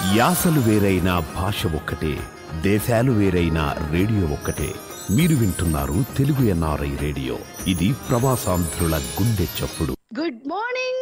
యాసలు వేరైన భాష ఒక్కటే దేశాలు వేరైన రేడియో ఒక్కటే మీరు వింటున్నారు తెలుగు ఎన్ఆర్ఐ రేడియో ఇది ప్రవాసాంధ్రుల గుండె చప్పుడు good morning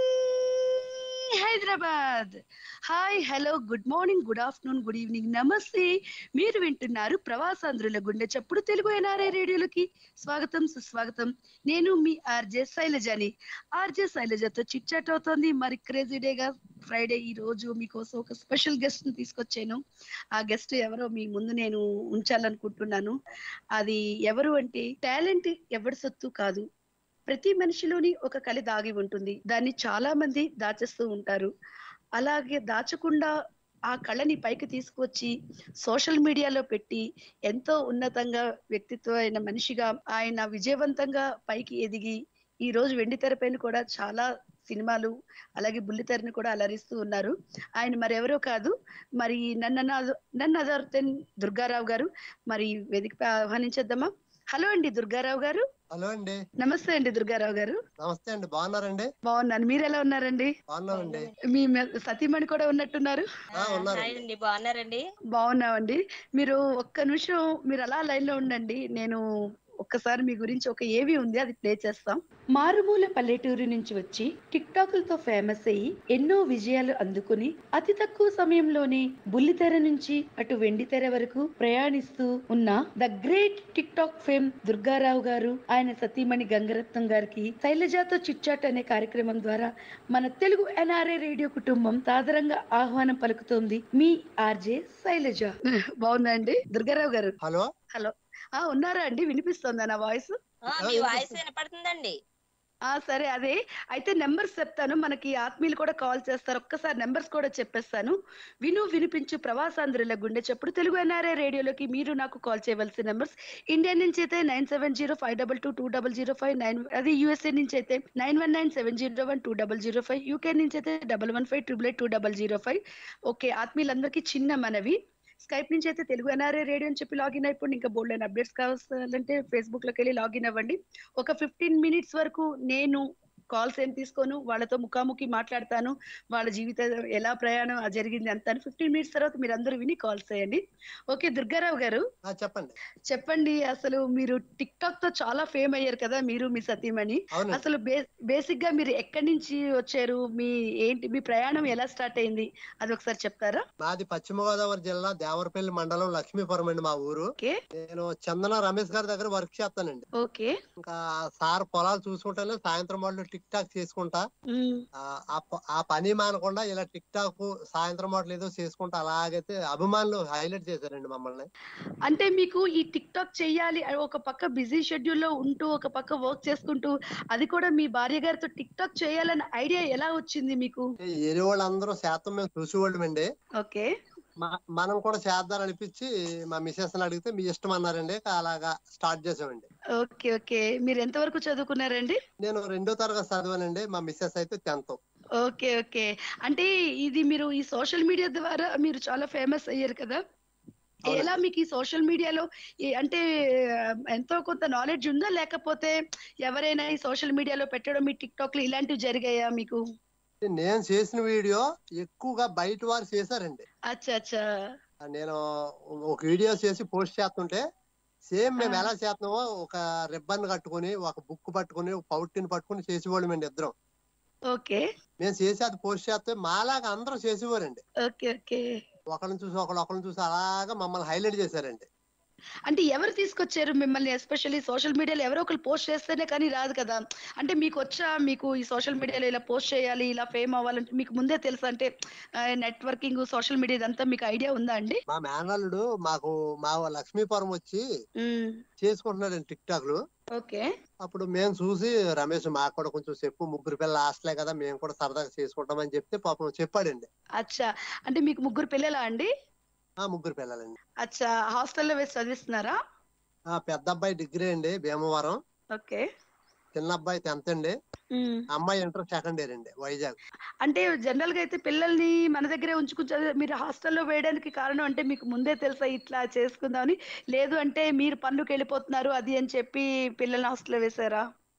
Hyderabad hi hello good morning good afternoon good evening నమస్తే మీరు వింటున్నారు ప్రవాసాంధ్రుల గుండె చప్పుడు తెలుగు ఎన్ఆర్ఐ రేడియోలకి స్వాగతం సుస్వాగతం నేను మీ ఆర్జే శైలజని ఆర్జే శైలజతో చిట్ చాట్ అవుతోంది మరి క్రేజీ డేగా ఫ్రైడే ఈ రోజు మీకోసం ఒక స్పెషల్ గెస్ట్ ని తీసుకొచ్చాను ఆ గెస్ట్ ఎవరో మీ ముందు నేను ఉంచాలనుకుంటున్నాను అది ఎవరు అంటే టాలెంట్ ఎవరి సొత్తు కాదు ప్రతి మనిషిలోని ఒక కళ దాగి ఉంటుంది దాన్ని చాలా మంది దాచేస్తూ ఉంటారు అలాగే దాచకుండా ఆ కళని పైకి తీసుకొచ్చి సోషల్ మీడియాలో పెట్టి ఎంతో ఉన్నతంగా వ్యక్తిత్వం అయిన మనిషిగా ఆయన విజయవంతంగా పైకి ఎదిగి ఈ రోజు వెండి తెరపైన కూడా చాలా సినిమాలు అలాగే బుల్లితెరని కూడా అలరిస్తూ ఉన్నారు ఆయన మరెవరో కాదు మరి నన్ను నన్ను అదర్తెన్ దుర్గారావు గారు మరి వేదికపై ఆహ్వానించేద్దామా హలో అండి దుర్గారావు గారు హలో అండి నమస్తే అండి దుర్గారావు గారు నమస్తే అండి బాగున్నారండి బాగున్నాను మీరు ఎలా ఉన్నారండి బాగున్నామండి మీ మె- సతీమణి కూడా ఉన్నట్టున్నారు ఆ, ఉన్నారు. హాయ్ అండి బాగున్నారండి బాగున్నామండి మీరు ఒక్క నిమిషం మీరు అలా లైన్ లో ఉండండి నేను ఒక్కసారి మీ గురించి ఒక ఏవి ఉంది అది ప్లే చేస్తాం మారుమూల పల్లెటూరు నుంచి వచ్చి టిక్ టాక్లతో ఫేమస్ అయ్యి ఎన్నో విజయాలు అందుకుని అతి తక్కువ సమయంలోనే బుల్లితెర నుంచి అటు వెండి తెర వరకు ప్రయాణిస్తూ ఉన్న the great tik tok fame Durga Rao garu ఆయన సతీమణి గంగరత్నం గారికి శైలజాతో చిట్చాట్ అనే కార్యక్రమం ద్వారా మన తెలుగు ఎన్ఆర్ఏ రేడియో కుటుంబం సాదరంగా ఆహ్వానం పలుకుతోంది మీ ఆర్జే శైలజ బాగుందా అండి దుర్గారావు గారు హలో హలో ఆ ఉన్నారా అండి వినిపిస్తుందా నా వాయిస్ ఆ, మీ వాయిస్ వినపడుతుందండి ఆ సరే అదే అయితే నెంబర్స్ చెప్తాను మనకి ఆత్మీయులు కూడా కాల్ చేస్తారు ఒక్కసారి నెంబర్స్ కూడా చెప్పేస్తాను విను వినిపించు ప్రవాసాంధ్రుల గుండె చెప్పుడు తెలుగు ఎన్ఆర్ఐ రేడియోలోకి మీరు నాకు కాల్ చేయవలసిన నెంబర్స్ ఇండియా నుంచి అయితే nine seven zero five double two two double zero five nine అది యూఎస్ఏ నుంచి అయితే nine one nine seven zero one two double zero five UK నుంచి అయితే double one five triple eight two double zero five okay ఆత్మీయులందరికీ చిన్న మనవి Skype నుంచి అయితే తెలుగు ఎన్ఆర్ఏ రేడియో అని చెప్పి లాగిన్ అయిపోండి ఇంకా బోల్డ్ అయిన అప్డేట్స్ కావాలంటే ఫేస్బుక్ లోకి వెళ్ళి లాగిన్ అవ్వండి ఒక ఫిఫ్టీన్ మినిట్స్ వరకు నేను కాల్స్ ఏం తీసుకోను వాళ్ళతో ముఖాముఖి మాట్లాడతాను వాళ్ళ జీవితం ఎలా ప్రయాణం జరిగింది అంతా ఫిఫ్టీన్ మినిట్స్ తర్వాత మీరు అందరూ విని కాల్స్ చేయండి ఓకే దుర్గారావు గారు ఆ, చెప్పండి చెప్పండి అసలు మీరు టిక్ టాక్ తో చాలా ఫేమ్ అయ్యారు కదా మీరు మీ సతీమణి అవునండి అసలు బేసిక్ గా మీరు ఎక్కడి నుంచి వచ్చారు మీ ఏంటి మీ ప్రయాణం ఎలా స్టార్ట్ అయింది అది ఒకసారి చెప్తారా మాది పశ్చిమ గోదావరి జిల్లా దేవరపల్లి మండలం లక్ష్మీపురం అండి మా ఊరు ఓకే నేను చందన రమేష్ గారి దగ్గర వర్క్ చేస్తానండి ఓకే ఇంకా సార్ పొలాలు చూసుకుంటానే సాయంత్రం వాళ్ళు టిక్ టాక్ చేసుకుంటా ఉమ్, ఆ, ఆ ప- ఆ పని మానకుండా ఇలా టిక్ టాక్ సాయంత్రం వాళ్ళు ఏదో చేసుకుంటా అలాగైతే అభిమానులు హైలైట్ చేశారండి మమ్మల్ని అంటే మీకు ఈ టిక్ టాక్ చెయ్యాలి అని ఒక పక్క బిజీ షెడ్యూల్ లో ఉంటూ ఒక పక్క వర్క్ చేసుకుంటూ అది కూడా మీ భార్య గారితో టిక్ టాక్ చేయాలన్న ఐడియా ఎలా వచ్చింది మీకు ఏరి వాళ్ళందరూ శాతం మేము చూసేవాళ్ళమండి ఓకే మ- మనం కూడా చేద్దాం అనిపించి మా మిసెస్ అడిగితే మీ ఇష్టం అన్నారండి అలాగా స్టార్ట్ చేసామండి ఓకే ఓకే మీరు ఎంతవరకు చదువుకున్నారండి నేను రెండో తరగతి చదివానండి మా మిస్సెస్ అయితే టెన్త్ ఓకే ఓకే అంటే ఇది మీరు ఈ సోషల్ మీడియా ద్వారా మీరు చాలా ఫేమస్ అయ్యారు కదా అవునండి. ఎలా మీకు ఈ సోషల్ మీడియాలో ఈ- అంటే ఆ, ఎంతో కొంత నాలెడ్జ్ ఉందా లేకపోతే ఎవరైనా ఈ సోషల్ మీడియాలో పెట్టడం మీ టిక్ టాక్ లో ఇలాంటివి జరిగాయా మీకు నేను చేసిన వీడియో ఎక్కువగా బయట వారు చేశారండి అచ్చా అచ్చా నేను ఒక వీడియో చేసి పోస్ట్ చేస్తుంటే సేమ్ మేము ఆ. ఎలా చేస్తున్నామో ఒక రిబ్బన్ కట్టుకొని ఒక బుక్ పట్టుకొని ఒక పౌటిని పట్టుకొని చేసేవాళ్ళం అండి ఇద్దరం ఓకే మేము చేసి అది పోస్ట్ చేస్తే మాలాగా అందరూ చేసేవారండి ఓకే ఓకే ఒకరిని చూసి ఒకళ్ళు ఒకరిని చూసి అలాగా మమ్మల్ని హైలైట్ చేశారండి అంటే ఎవరు తీసుకొచ్చారు మిమ్మల్ని ఎస్పెషల్లీ సోషల్ మీడియాలో ఎవరో ఒకరు పోస్ట్ చేస్తేనే కానీ రాదు కదా అంటే మీకు వచ్చా మీకు ఈ సోషల్ మీడియాలో ఇలా పోస్ట్ చేయాలి ఇలా ఫేమ్ అవ్వాలంటే మీకు ముందే తెలుసా అంటే నెట్వర్కింగ్ సోషల్ మీడియా ఇదంతా మీకు ఐడియా ఉందా అండి మా మేనల్లుడు మాకు మా లక్ష్మీపురం వచ్చి చేసుకుంటున్నాడండి టిక్ టాక్ లు ఓకే అప్పుడు మేము చూసి రమేష్ మాకు కూడా కొంచెం చెప్పు ముగ్గురు పిల్లలు హాస్టలే కదా మేము కూడా సరదాగా చేసుకుంటామని చెప్తే పాపం చెప్పాడండి అచ్చా అంటే మీకు ముగ్గురు పిల్లలా అండి ఆ ముగ్గురు పిల్లలండి అచ్చా హాస్టల్లో వేసి చదివిస్తున్నారా ఆ పెద్ద అబ్బాయి డిగ్రీ అండి భీమవరం ఓకే చిన్న అబ్బాయి టెన్త్ అండి ఉమ్. అమ్మాయి ఇంటర్ సెకండ్ ఇయర్ అండి వైజాగ్ అంటే జనరల్ గా అయితే పిల్లల్ని మన దగ్గరే ఉంచుకుని చదివి- మీరు హాస్టల్లో వేయడానికి కారణం అంటే మీకు ముందే తెలుసా ఇట్లా చేసుకుందామని లేదు అంటే మీరు పనులకు వెళ్ళిపోతున్నారు అది అని చెప్పి పిల్లల్ని హాస్టల్లో వేసారా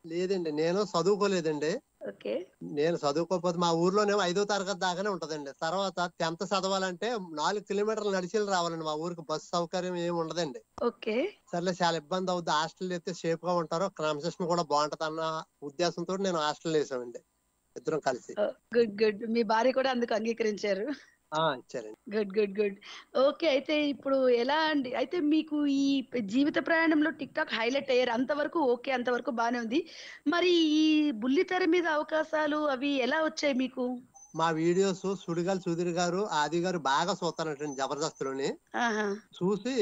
లేదండి నేను చదువుకోలేదండి ఓకే నేను చదువుకోకపోతే మా ఊర్లోనేమో ఐదో తరగతి దాకానే ఉంటదండి తర్వాత టెన్త్ చదవాలంటే నాలుగు కిలోమీటర్లు నడిచి రావాలండి మా ఊరికి బస్సు సౌకర్యం ఏమి ఉండదండి ఓకే సర్లే చాలా ఇబ్బంది అవుద్ది హాస్టల్ అయితే సేఫ్ గా ఉంటారు క్రమశిక్షణ కూడా బాగుంటది అన్న ఉద్దేశంతో నేను హాస్టల్ వేసామండి ఇద్దరం కలిసి గుడ్ గుడ్ మీ భార్య కూడా అందుకు అంగీకరించారు ఆ ఇచ్చారండి గుడ్ గుడ్ గుడ్ ఓకే అయితే ఇప్పుడు ఎలా అండి అయితే మీకు ఈ జీవిత ప్రయాణంలో టిక్ టాక్ హైలైట్ అయ్యారు అంతవరకు ఓకే అంతవరకు బానే ఉంది మరి ఈ బుల్లితెర మీద అవకాశాలు అవి ఎలా వచ్చాయి మీకు మా వీడియోస్ సుడిగాలి సుధీర్ గారు ఆది గారు బాగా చూస్తారంటండి జబర్దస్త్లోని ఆహా చూసి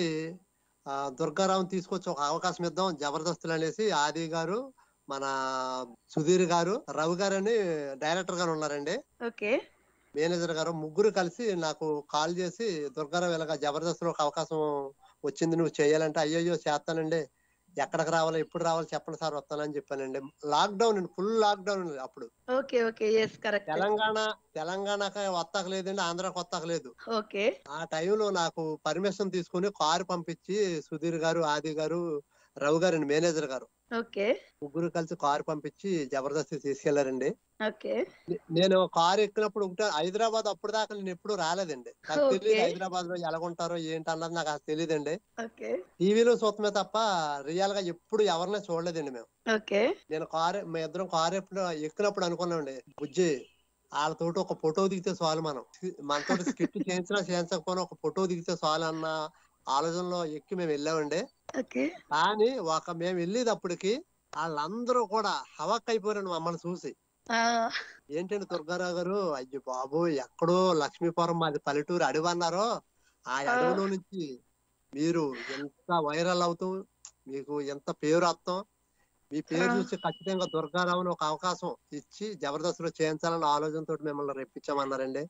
ఆ దుర్గారావు తీసుకొచ్చి ఒక అవకాశం ఇద్దాం జబర్దస్తులు అనేసి ఆది గారు మన సుధీర్ గారు రవి గారు అని డైరెక్టర్ గారు ఉన్నారండి ఓకే మేనేజర్ గారు ముగ్గురు కలిసి నాకు కాల్ చేసి దుర్గారావు ఇలాగ జబర్దస్త్ ఒక అవకాశం వచ్చింది నువ్వు చేయాలంటే అయ్యయ్యో చేస్తానండి ఎక్కడికి రావాలి ఎప్పుడు రావాలి చెప్పండి సార్ వస్తానని చెప్పానండి లాక్డౌన్ అండి ఫుల్ లాక్డౌన్ అప్పుడు okay okay yes correct Telangana తెలంగాణకి వస్తాక లేదండి ఆంధ్రాకి వస్తాక లేదు ఓకే ఆ టైంలో నాకు పర్మిషన్ తీసుకుని కారు పంపించి సుధీర్ గారు ఆది గారు రవి గారు అండి మేనేజర్ గారు ఓకే ముగ్గురు కలిసి కారు పంపించి జబర్దస్త్ తీసుకెళ్లారండి ఓకే నే- నేను కారు ఎక్కినప్పుడు ఒకటే హైదరాబాద్ అప్పుడు దాకా నేను ఎప్పుడు రాలేదండి నాకు Okay. తెలియదు హైదరాబాద్ లో ఎలాగుంటారో ఏంటి అన్నది నాకు అసలు తెలియదండి ఓకే టీవీలో చూస్తమే తప్ప రియల్ గా ఎప్పుడు ఎవరిని చూడలేదండి మేము ఓకే నేను కారు మీ ఇద్దరం కారు ఎప్పుడు ఎక్కినప్పుడు అనుకున్నామండి బుజ్జి వాళ్ళతోటి ఒక ఫోటో దిగితే చాలు మనం మనతో స్కిట్ చేయించినా చేయించకపోయినా ఒక ఫోటో దిగితే చాలు అన్న ఆలోచనలో ఎక్కి మేము వెళ్ళామండి ఓకే కానీ ఒక మేము వెళ్ళేటప్పటికి వాళ్ళందరూ కూడా హవక్ అయిపోయారు మమ్మల్ని చూసి ఆ, ఏంటండి దుర్గారావు గారు అయ్యో బాబు ఎక్కడో లక్ష్మీపురం మాది పల్లెటూరు అడవి అన్నారో ఆ అడవిలో నుంచి మీరు ఎంత వైరల్ అవుతాం మీకు ఎంత పేరు వస్తాం మీ పేరు ఆ. చూసి ఖచ్చితంగా దుర్గారావుని ఒక అవకాశం ఇచ్చి జబర్దస్త్ లో చేయించాలన్న ఆలోచనతో మిమ్మల్ని రెప్పించామన్నారండి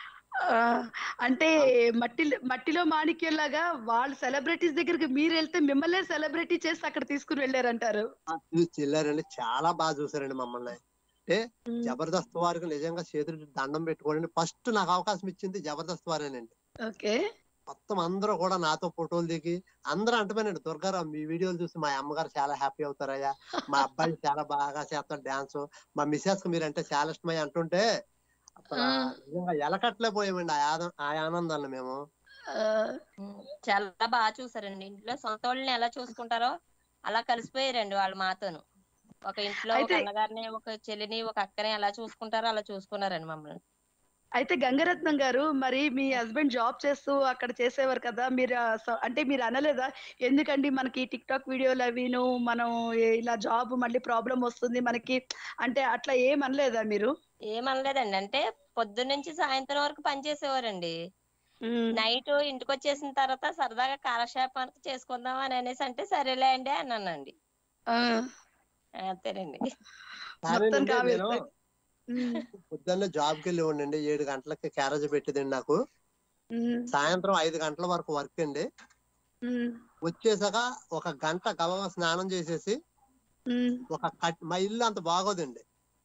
ఆ, అంటే మట్టి మట్టిలో మాణిక్యంలాగా వాళ్ళు సెలబ్రిటీస్ దగ్గరికి మీరు వెళ్తే మిమ్మల్ని సెలబ్రిటీ చేసి అక్కడ తీసుకుని వెళ్ళారంటారు ఆ, చూసి వెళ్ళారండి చాలా బాగా చూసారండి మమ్మల్ని అంటే జబర్దస్త్ వారికి నిజంగా చేతులు దండం పెట్టుకోండి ఫస్ట్ నాకు అవకాశం ఇచ్చింది జబర్దస్త్ వారేనండి ఓకే మొత్తం అందరూ కూడా నాతో ఫోటోలు దిగి అందరూ అంటమేనండి దుర్గారావు మీ వీడియోలు చూసి మా అమ్మగారు చాలా హ్యాపీ అవుతారయ్యా మా అబ్బాయి చాలా బాగా చేస్తాడు డాన్స్ మా మిసెస్ కు మీరంటే చాలా ఇష్టమై అంటుంటే అసలు ఆ. నిజంగా ఎలకట్లే పోయామండి ఆ ఆనంద- ఆ ఆనందాన్ని మేము ఆ, ఉమ్, చాలా బాగా చూసారండి ఇంట్లో సొంత వాళ్ళని ఎలా చూసుకుంటారో అలా కలిసిపోయారండి వాళ్ళు మాతోను ఒక ఇంట్లో ఒక అయితే- అన్నగారిని ఒక చెల్లిని ఒక అక్కని ఎలా చూసుకుంటారో అలా చూసుకున్నారండి మమ్మల్ని అయితే గంగరత్నం గారు మరి మీ హస్బెండ్ జాబ్ చేస్తూ అక్కడ చేసేవారు కదా మీరు ఆ స- అంటే మీరు అనలేదా ఎందుకండి మనకి టిక్ టాక్ వీడియోలు అవిను మనం ఏ- ఇలా జాబ్ మళ్ళీ ప్రాబ్లం వస్తుంది మనకి అంటే అట్లా ఏం అనలేదా మీరు ఏమనలేదండి అంటే పొద్దున్న నుంచి సాయంత్రం వరకు పని చేసేవారండి ఉమ్, నైట్ ఇంటికి వచ్చేసిన తర్వాత సరదాగా కాలక్షేపానికి చేసుకుందాం అని అనేసి అంటే సరేలే అండి అన్నానండి ఆ, అంతేనండి కాదేనండి, మొత్తం కావాలి. నేను ఉమ్, పొద్దున్నే జాబ్ కి వెళ్ళేవాడినండి ఏడు గంటలకి క్యారేజ్ పెట్టేదండి నాకు ఉమ్, సాయంత్రం ఐదు గంటల వరకు వర్క్ అండి ఉమ్, వచ్చేసాక ఒక గంట గబగబా స్నానం చేసేసి ఉమ్, ఒక కట్ మా ఇల్లు అంత బాగోదండి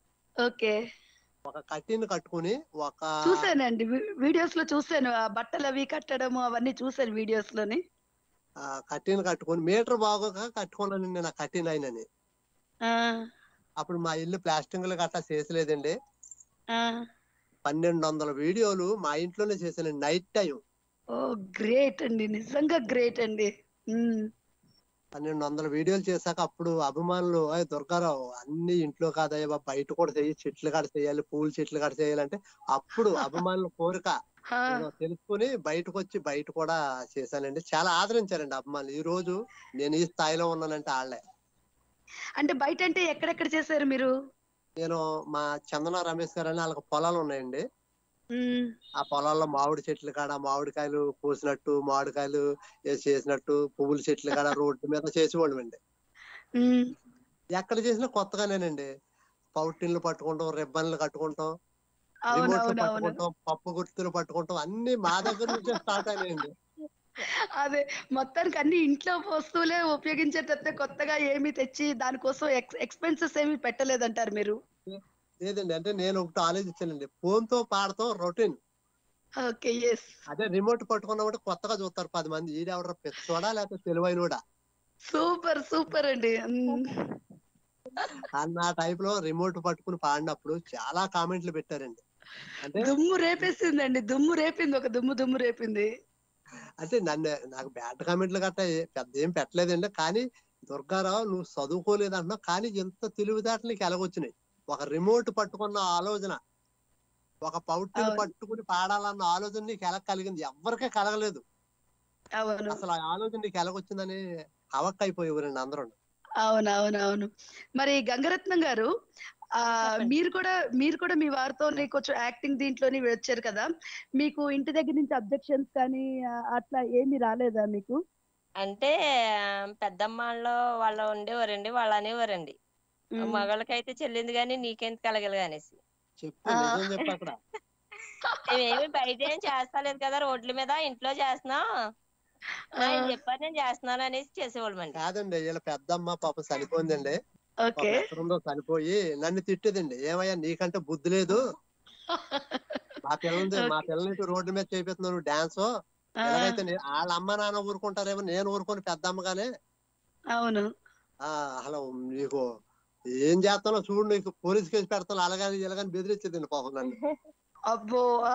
ఓకే ఒక కట్టిని కట్టుకుని ఒక చూసానండి వీ- వీడియోస్ లో చూసాను ఆ బట్టలు అవి కట్టడం అవన్నీ చూసాను వీడియోస్ లోని ఆ కట్టిని కట్టుకొని మీటర్ బాగోక కట్టుకున్నాను నేను ఆ కట్టిన ఆయనని ఆ, అప్పుడు మా ఇల్లు ప్లాస్టింగ్లు గట్టా చేసలేదండి ఆ. పన్నెండు వందల వీడియోలు మా ఇంట్లోనే చేశానండి నైట్ టైం ఓ గ్రేట్ అండి నిజంగా గ్రేట్ అండి ఉమ్, పన్నెండు వందల వీడియోలు చేశాక అప్పుడు అభిమానులు "అయ్ దుర్గారావు అన్ని ఇంట్లో కాదయ్యా బాబు, బయట కూడా చేయి చెట్లు కాడ చేయాలి పూల చెట్లు కాడ చేయాలంటే అప్పుడు అభిమానుల కోరిక ఆ, నేను తెలుసుకుని బయటకు వచ్చి బయట కూడా చేశానండి చాలా ఆదరించారండి అభిమానులు ఈ రోజు నేను ఈ స్థాయిలో ఉన్నానంటే వాళ్ళే అంటే బయట అంటే ఎక్కడెక్కడ చేశారు మీరు నేను మా చందన రమేష్ గారు అని వాళ్ళకి పొలాలు ఉన్నాయండి ఉమ్, ఆ పొలాల్లో మామిడి చెట్లు కాడ మామిడికాయలు కోసినట్టు మామిడికాయలు వేసి చేసినట్టు పువ్వుల చెట్లు కాడ రోడ్డు మీద చేసేవాళ్ళం అండి ఉమ్, ఎక్కడ చేసినా కొత్తగానేనండి పౌటిన్లు పట్టుకుంటాం రిబ్బన్లు కట్టుకుంటాం అవును రిమోట్లు అవును అవును పట్టుకుంటాం పప్పు గుర్తులు పట్టుకుంటాం అన్ని మా దగ్గర నుంచే స్టార్ట్ అయినాయండి అదే మొత్తానికి అన్ని ఇంట్లో వస్తువులే ఉపయోగించేటట్టే కొత్తగా ఏమి తెచ్చి దానికోసం ఎక్స్పెన్సెస్ ఏమి పెట్టలేదంటారు మీరు లేదండి అంటే నేను ఒకటి ఆలోచించానండి ఫోన్ తో పాడతాం రొటీన్ ఓకే ఎస్ అదే రిమోట్ పట్టుకున్నామంటే కొత్తగా చూస్తారు పది మంది ఈడెవడ పెద్దోడా లేకపోతే తెలివైనోడా సూపర్ సూపర్ అండి ఉమ్, అన్న టైప్ లో రిమోట్ పట్టుకుని పాడినప్పుడు చాలా కామెంట్లు పెట్టారండి అంటే దుమ్ము రేపేసిందండి దుమ్ము రేపింది ఒక దుమ్ము దుమ్ము రేపింది అంటే నన్ను నాకు బ్యాడ్ కామెంట్లు గట్రా ఏ- పెద్ద ఏం పెట్టలేదండి కానీ దుర్గారావు నువ్వు చదువుకోలేదు అంటున్నావు కానీ ఎంత తెలివితేటలు నీకు ఎలాగొచ్చినాయి ఒక రిమోట్ పట్టుకున్న ఆలోచన ఒక పౌట్టిని అవును. పట్టుకుని పాడాలన్న ఆలోచన నీకు ఎలా కలిగింది ఎవరికే కలగలేదు అవును అసలు ఆ ఆలోచన నీకు ఎలాగొచ్చిందని హవక్ అయిపోయేవారండి అందరూ అవును అవును అవును మరి గంగరత్నం గారు ఆ చెప్పండి. మీరు కూడా మీరు కూడా మీ వారితో కొంచెం యాక్టింగ్ దీంట్లోని వచ్చారు కదా మీకు ఇంటి దగ్గర నుంచి అబ్జెక్షన్స్ కానీ ఆ, అట్లా ఏమీ రాలేదా మీకు అంటే పెద్దమ్మాళ్ళు వాళ్ళు ఉండేవారండి వాళ్ళు అనేవారండి ఉమ్. మగళ్ళకైతే చెల్లింది కానీ నీకెంత కలగలగా అనేసి చెప్పు ఆ. నిజం చెప్పు అక్కడ మేమేమి బయట ఏం చేస్తలేదు కదా రోడ్ల మీద ఇంట్లో చేస్తున్నాం ఆయన చెప్పారు నేను చేస్తున్నాను అనేసి చేసేవాళ్ళమండి కాదండి వీళ్ళ పెద్దమ్మ పాప చనిపోయిందండి ఓకే ఒక ఎక్కడుందో చనిపోయి నన్ను తిట్టేదండి ఏమయ్యా నీకంటే బుద్ధి లేదు మా పిల్లలు మా పిల్లల్ని రోడ్డు మీద చేపిస్తున్నావు డాన్స్ ఆ, ఎలాగైతే నే- వాళ్ళ అమ్మ నాన్న ఊరుకుంటారేమో నేను ఊరుకొని పెద్దమ్మగానే అవును ఆ అసలు నీకు ఏం చేస్తానో చూడు నీకు పోలీస్ కేసు పెడతాను అలాగని ఇలాగని బెదిరించేదండి పాపం నన్ను అబ్బో ఆ.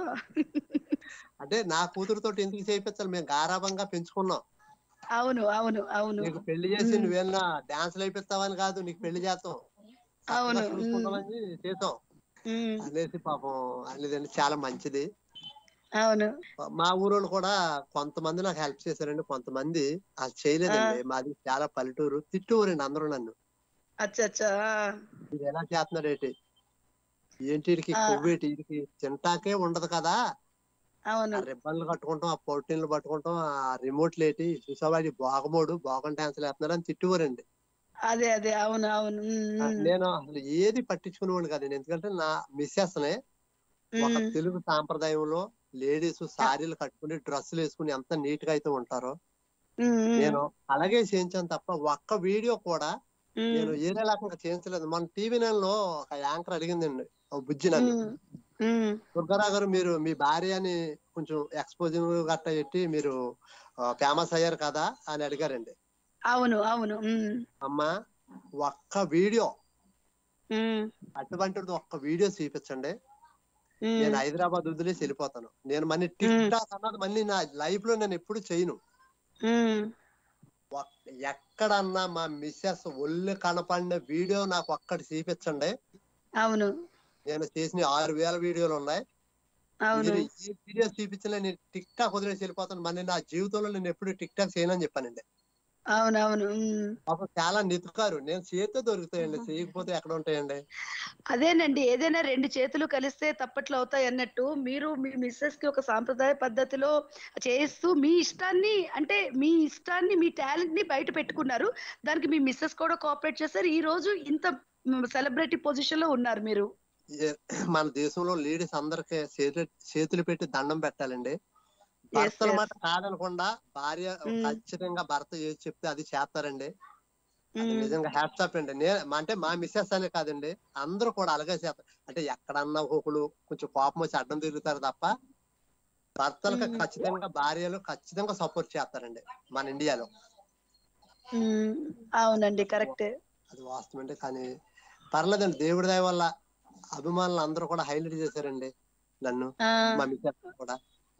అంటే నా కూతురుతో ఎందుకు చేయించాలి మేము గారాభంగా పెంచుకున్నాం అవును అవును అవును నీకు పెళ్లి చేసి ఉమ్. నువ్వేనా డాన్సులు అయిపోతావని కాదు నీకు పెళ్లి చేస్తాం అవును, చక్కగా చూసుకుంటామని చేసాం ఉమ్, అనేసి పాపం అనేదండి చాలా మంచిది అవును మా ఊరోళ్ళు కూడా కొంతమంది నాకు హెల్ప్ చేశారండి కొంతమంది అది చేయలేదండి మాది చాలా పల్లెటూరు తిట్టూరండి అందరూ నన్ను అచ్చా అచ్చా ఆ, ఇది ఎలా చేస్తున్నాడు ఏంటి ఏంటి వీడికి ఆ. కొవ్వేటి వీడికి తింటాకే ఉండదు కదా అవును ఆ రిబ్బన్లు కట్టుకుంటాం ఆ పొట్టిన్లు పట్టుకుంటాం ఆ రిమోట్ లేటి చూసావాడి బాగమోడు బాగం డాన్స్ వేస్తున్నాడు అని తిట్టువారండి అదే అదే అవును అవును ఉమ్, ఆ, ఉమ్, నేను అసలు ఏది పట్టించుకునేవాడిని కాదండి ఎందుకంటే నా మిస్సెస్ నే ఒక ఉమ్, తెలుగు సాంప్రదాయంలో లేడీస్ సారీలు కట్టుకుని డ్రెస్సులు వేసుకుని ఎంత నీట్ గా అయితే ఉంటారో ఉమ్, ఉమ్, నేను అలాగే చేయించాను తప్ప ఒక్క వీడియో కూడా ఉమ్, నేను ఏరే రకంగా చేయించలేదు మన టీవీ నైన్ లో ఒక యాంకర్ అడిగిందండి ఓ బుజ్జి నన్ను ఉమ్, ఉమ్, దుర్గారా గారు మీరు మీ భార్యని కొంచెం ఎక్స్పోజింగ్ గట్ట పెట్టి మీరు ఫేమస్ అయ్యారు కదా అని అడిగారండి అవును అవును ఉమ్, అమ్మా ఒక్క వీడియో ఉమ్, అటువంటిది ఒక్క వీడియో చూపించండి ఉమ్, నేను హైదరాబాద్ వదిలేసి వెళ్ళిపోతాను నేను మళ్ళీ టిక్ టాక్ అన్నది మళ్ళీ నా లైఫ్ లో నేను ఎప్పుడు చేయను ఉమ్, ఒక్- ఎక్కడన్నా మా మిస్సెస్ ఒళ్ళు కనపడిన వీడియో నాకు ఒక్కటి చూపించండి అవును నేను చేసిన ఆరు వేల వీడియోలు ఉన్నాయి అవును మీరు ఈ వీడియో చూపించలే నేను టిక్ టాక్ వదిలేసి వెళ్ళిపోతాను మళ్ళీ నా జీవితంలో నేను ఎప్పుడు టిక్ టాక్ చేయనని చెప్పానండి అవును అవును ఉమ్. పాపం చాలా నితుకారు నేను చేతితో దొరుకుతాయండి చేయకపోతే ఎక్కడ ఉంటాయండి అదేనండి ఏదైనా రెండు చేతులు కలిస్తే తప్పట్లు అవుతాయి అన్నట్టు మీరు మీ మిస్సెస్ కి ఒక సాంప్రదాయ పద్ధతిలో చేస్తూ మీ ఇష్టాన్ని అంటే మీ ఇష్టాన్ని మీ టాలెంట్ ని బయట పెట్టుకున్నారు దానికి మీ మిస్సెస్ కూడా కోఆపరేట్ చేశారు ఈ రోజు ఇంత సెలబ్రిటీ పొజిషన్ లో ఉన్నారు మీరు ఏ- మన దేశంలో లేడీస్ అందరికి చేతులు చేతులు పెట్టి దండం పెట్టాలండి భర్తల yes. మాట కాదనకుండా భార్య Mm. ఖచ్చితంగా భర్త ఏది చెప్తే అది చేస్తారండి అది ఉమ్, నిజంగా హ్యాట్సాప్ అండి నేను అంటే మా మిస్సెస్ అనే కాదండి అందరూ కూడా అలాగే చేస్తారు అంటే ఎక్కడన్నా ఒకళ్ళు కొంచెం కోపం వచ్చి అడ్డం తిరుగుతారు తప్ప భర్తలకు Mm. ఖచ్చితంగా భార్యలు ఖచ్చితంగా సపోర్ట్ చేస్తారండి మన ఇండియాలో ఉమ్, అవునండి కరెక్టే అది వాస్తవం అండి కానీ పర్లేదండి దేవుడి దయ వల్ల అభిమానులు అందరూ కూడా హైలైట్ చేశారండి నన్ను ఆ మా మిస్సెస్ కూడా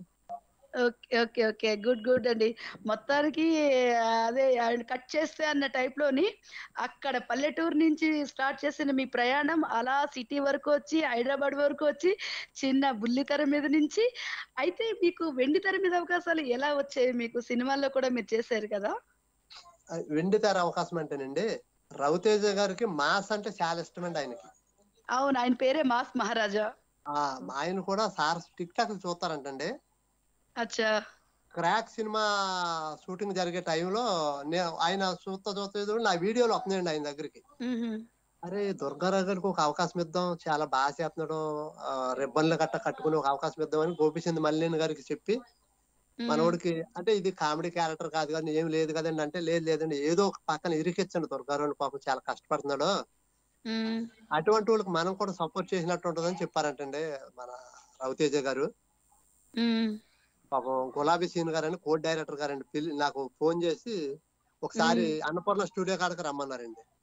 okay okay okay good good అండి మొత్తానికి అదే కట్ చేస్తే అన్న టైప్ లోని అక్కడ పల్లెటూరు నుంచి స్టార్ట్ చేసిన మీ ప్రయాణం అలా సిటీ వరకు వచ్చి హైదరాబాద్ వరకు వచ్చి చిన్న బుల్లితెర మీద నుంచి అయితే మీకు వెండి తెర మీద అవకాశాలు ఎలా వచ్చాయి మీకు సినిమాల్లో కూడా మీరు చేశారు కదా ఆ, వెండి తెర అవకాశం అంటేనండి రవితేజ గారికి మాస్ అంటే చాలా ఇష్టం అండి ఆయనకి అవును ఆయన పేరే మాస్ మహారాజా ఆ ఆయన కూడా సార్ టిక్ టాక్ చూస్తారంటండి అచ్చా క్రాక్ సినిమా షూటింగ్ జరిగే టైంలో నేను ఆయన చూస్తా చూస్తా చూడు నా వీడియోలు వస్తున్నాయండి ఆయన దగ్గరికి మ్హూ. అరే దుర్గారావు గారికి ఒక అవకాశం ఇద్దాం చాలా బాగా చేస్తున్నాడు ఆ, రిబ్బన్లు గట్ట కట్టుకుని ఒక అవకాశం ఇద్దాం అని గోపిచంద్ మల్లేని గారికి చెప్పి మనోడికి అంటే ఇది కామెడీ క్యారెక్టర్ కాదు కానీ ఏం లేదు కదండి అంటే లేదు లేదండి ఏదో ఒక పక్కన ఇరికిచ్చండి దుర్గారావు పాపం చాలా కష్టపడుతున్నాడు మ్, అటువంటి వాళ్ళకి మనం కూడా సపోర్ట్ చేసినట్టు ఉంటుందని చెప్పారంటండి మన రవితేజ గారు మ్, పాపం గులాబీ సీన్ గారు అని కోడ్ డైరెక్టర్ గారండి పిల్లి నాకు ఫోన్ చేసి ఒకసారి అన్నపూర్ణ స్టూడియో కాడకి రమ్మన్నారండి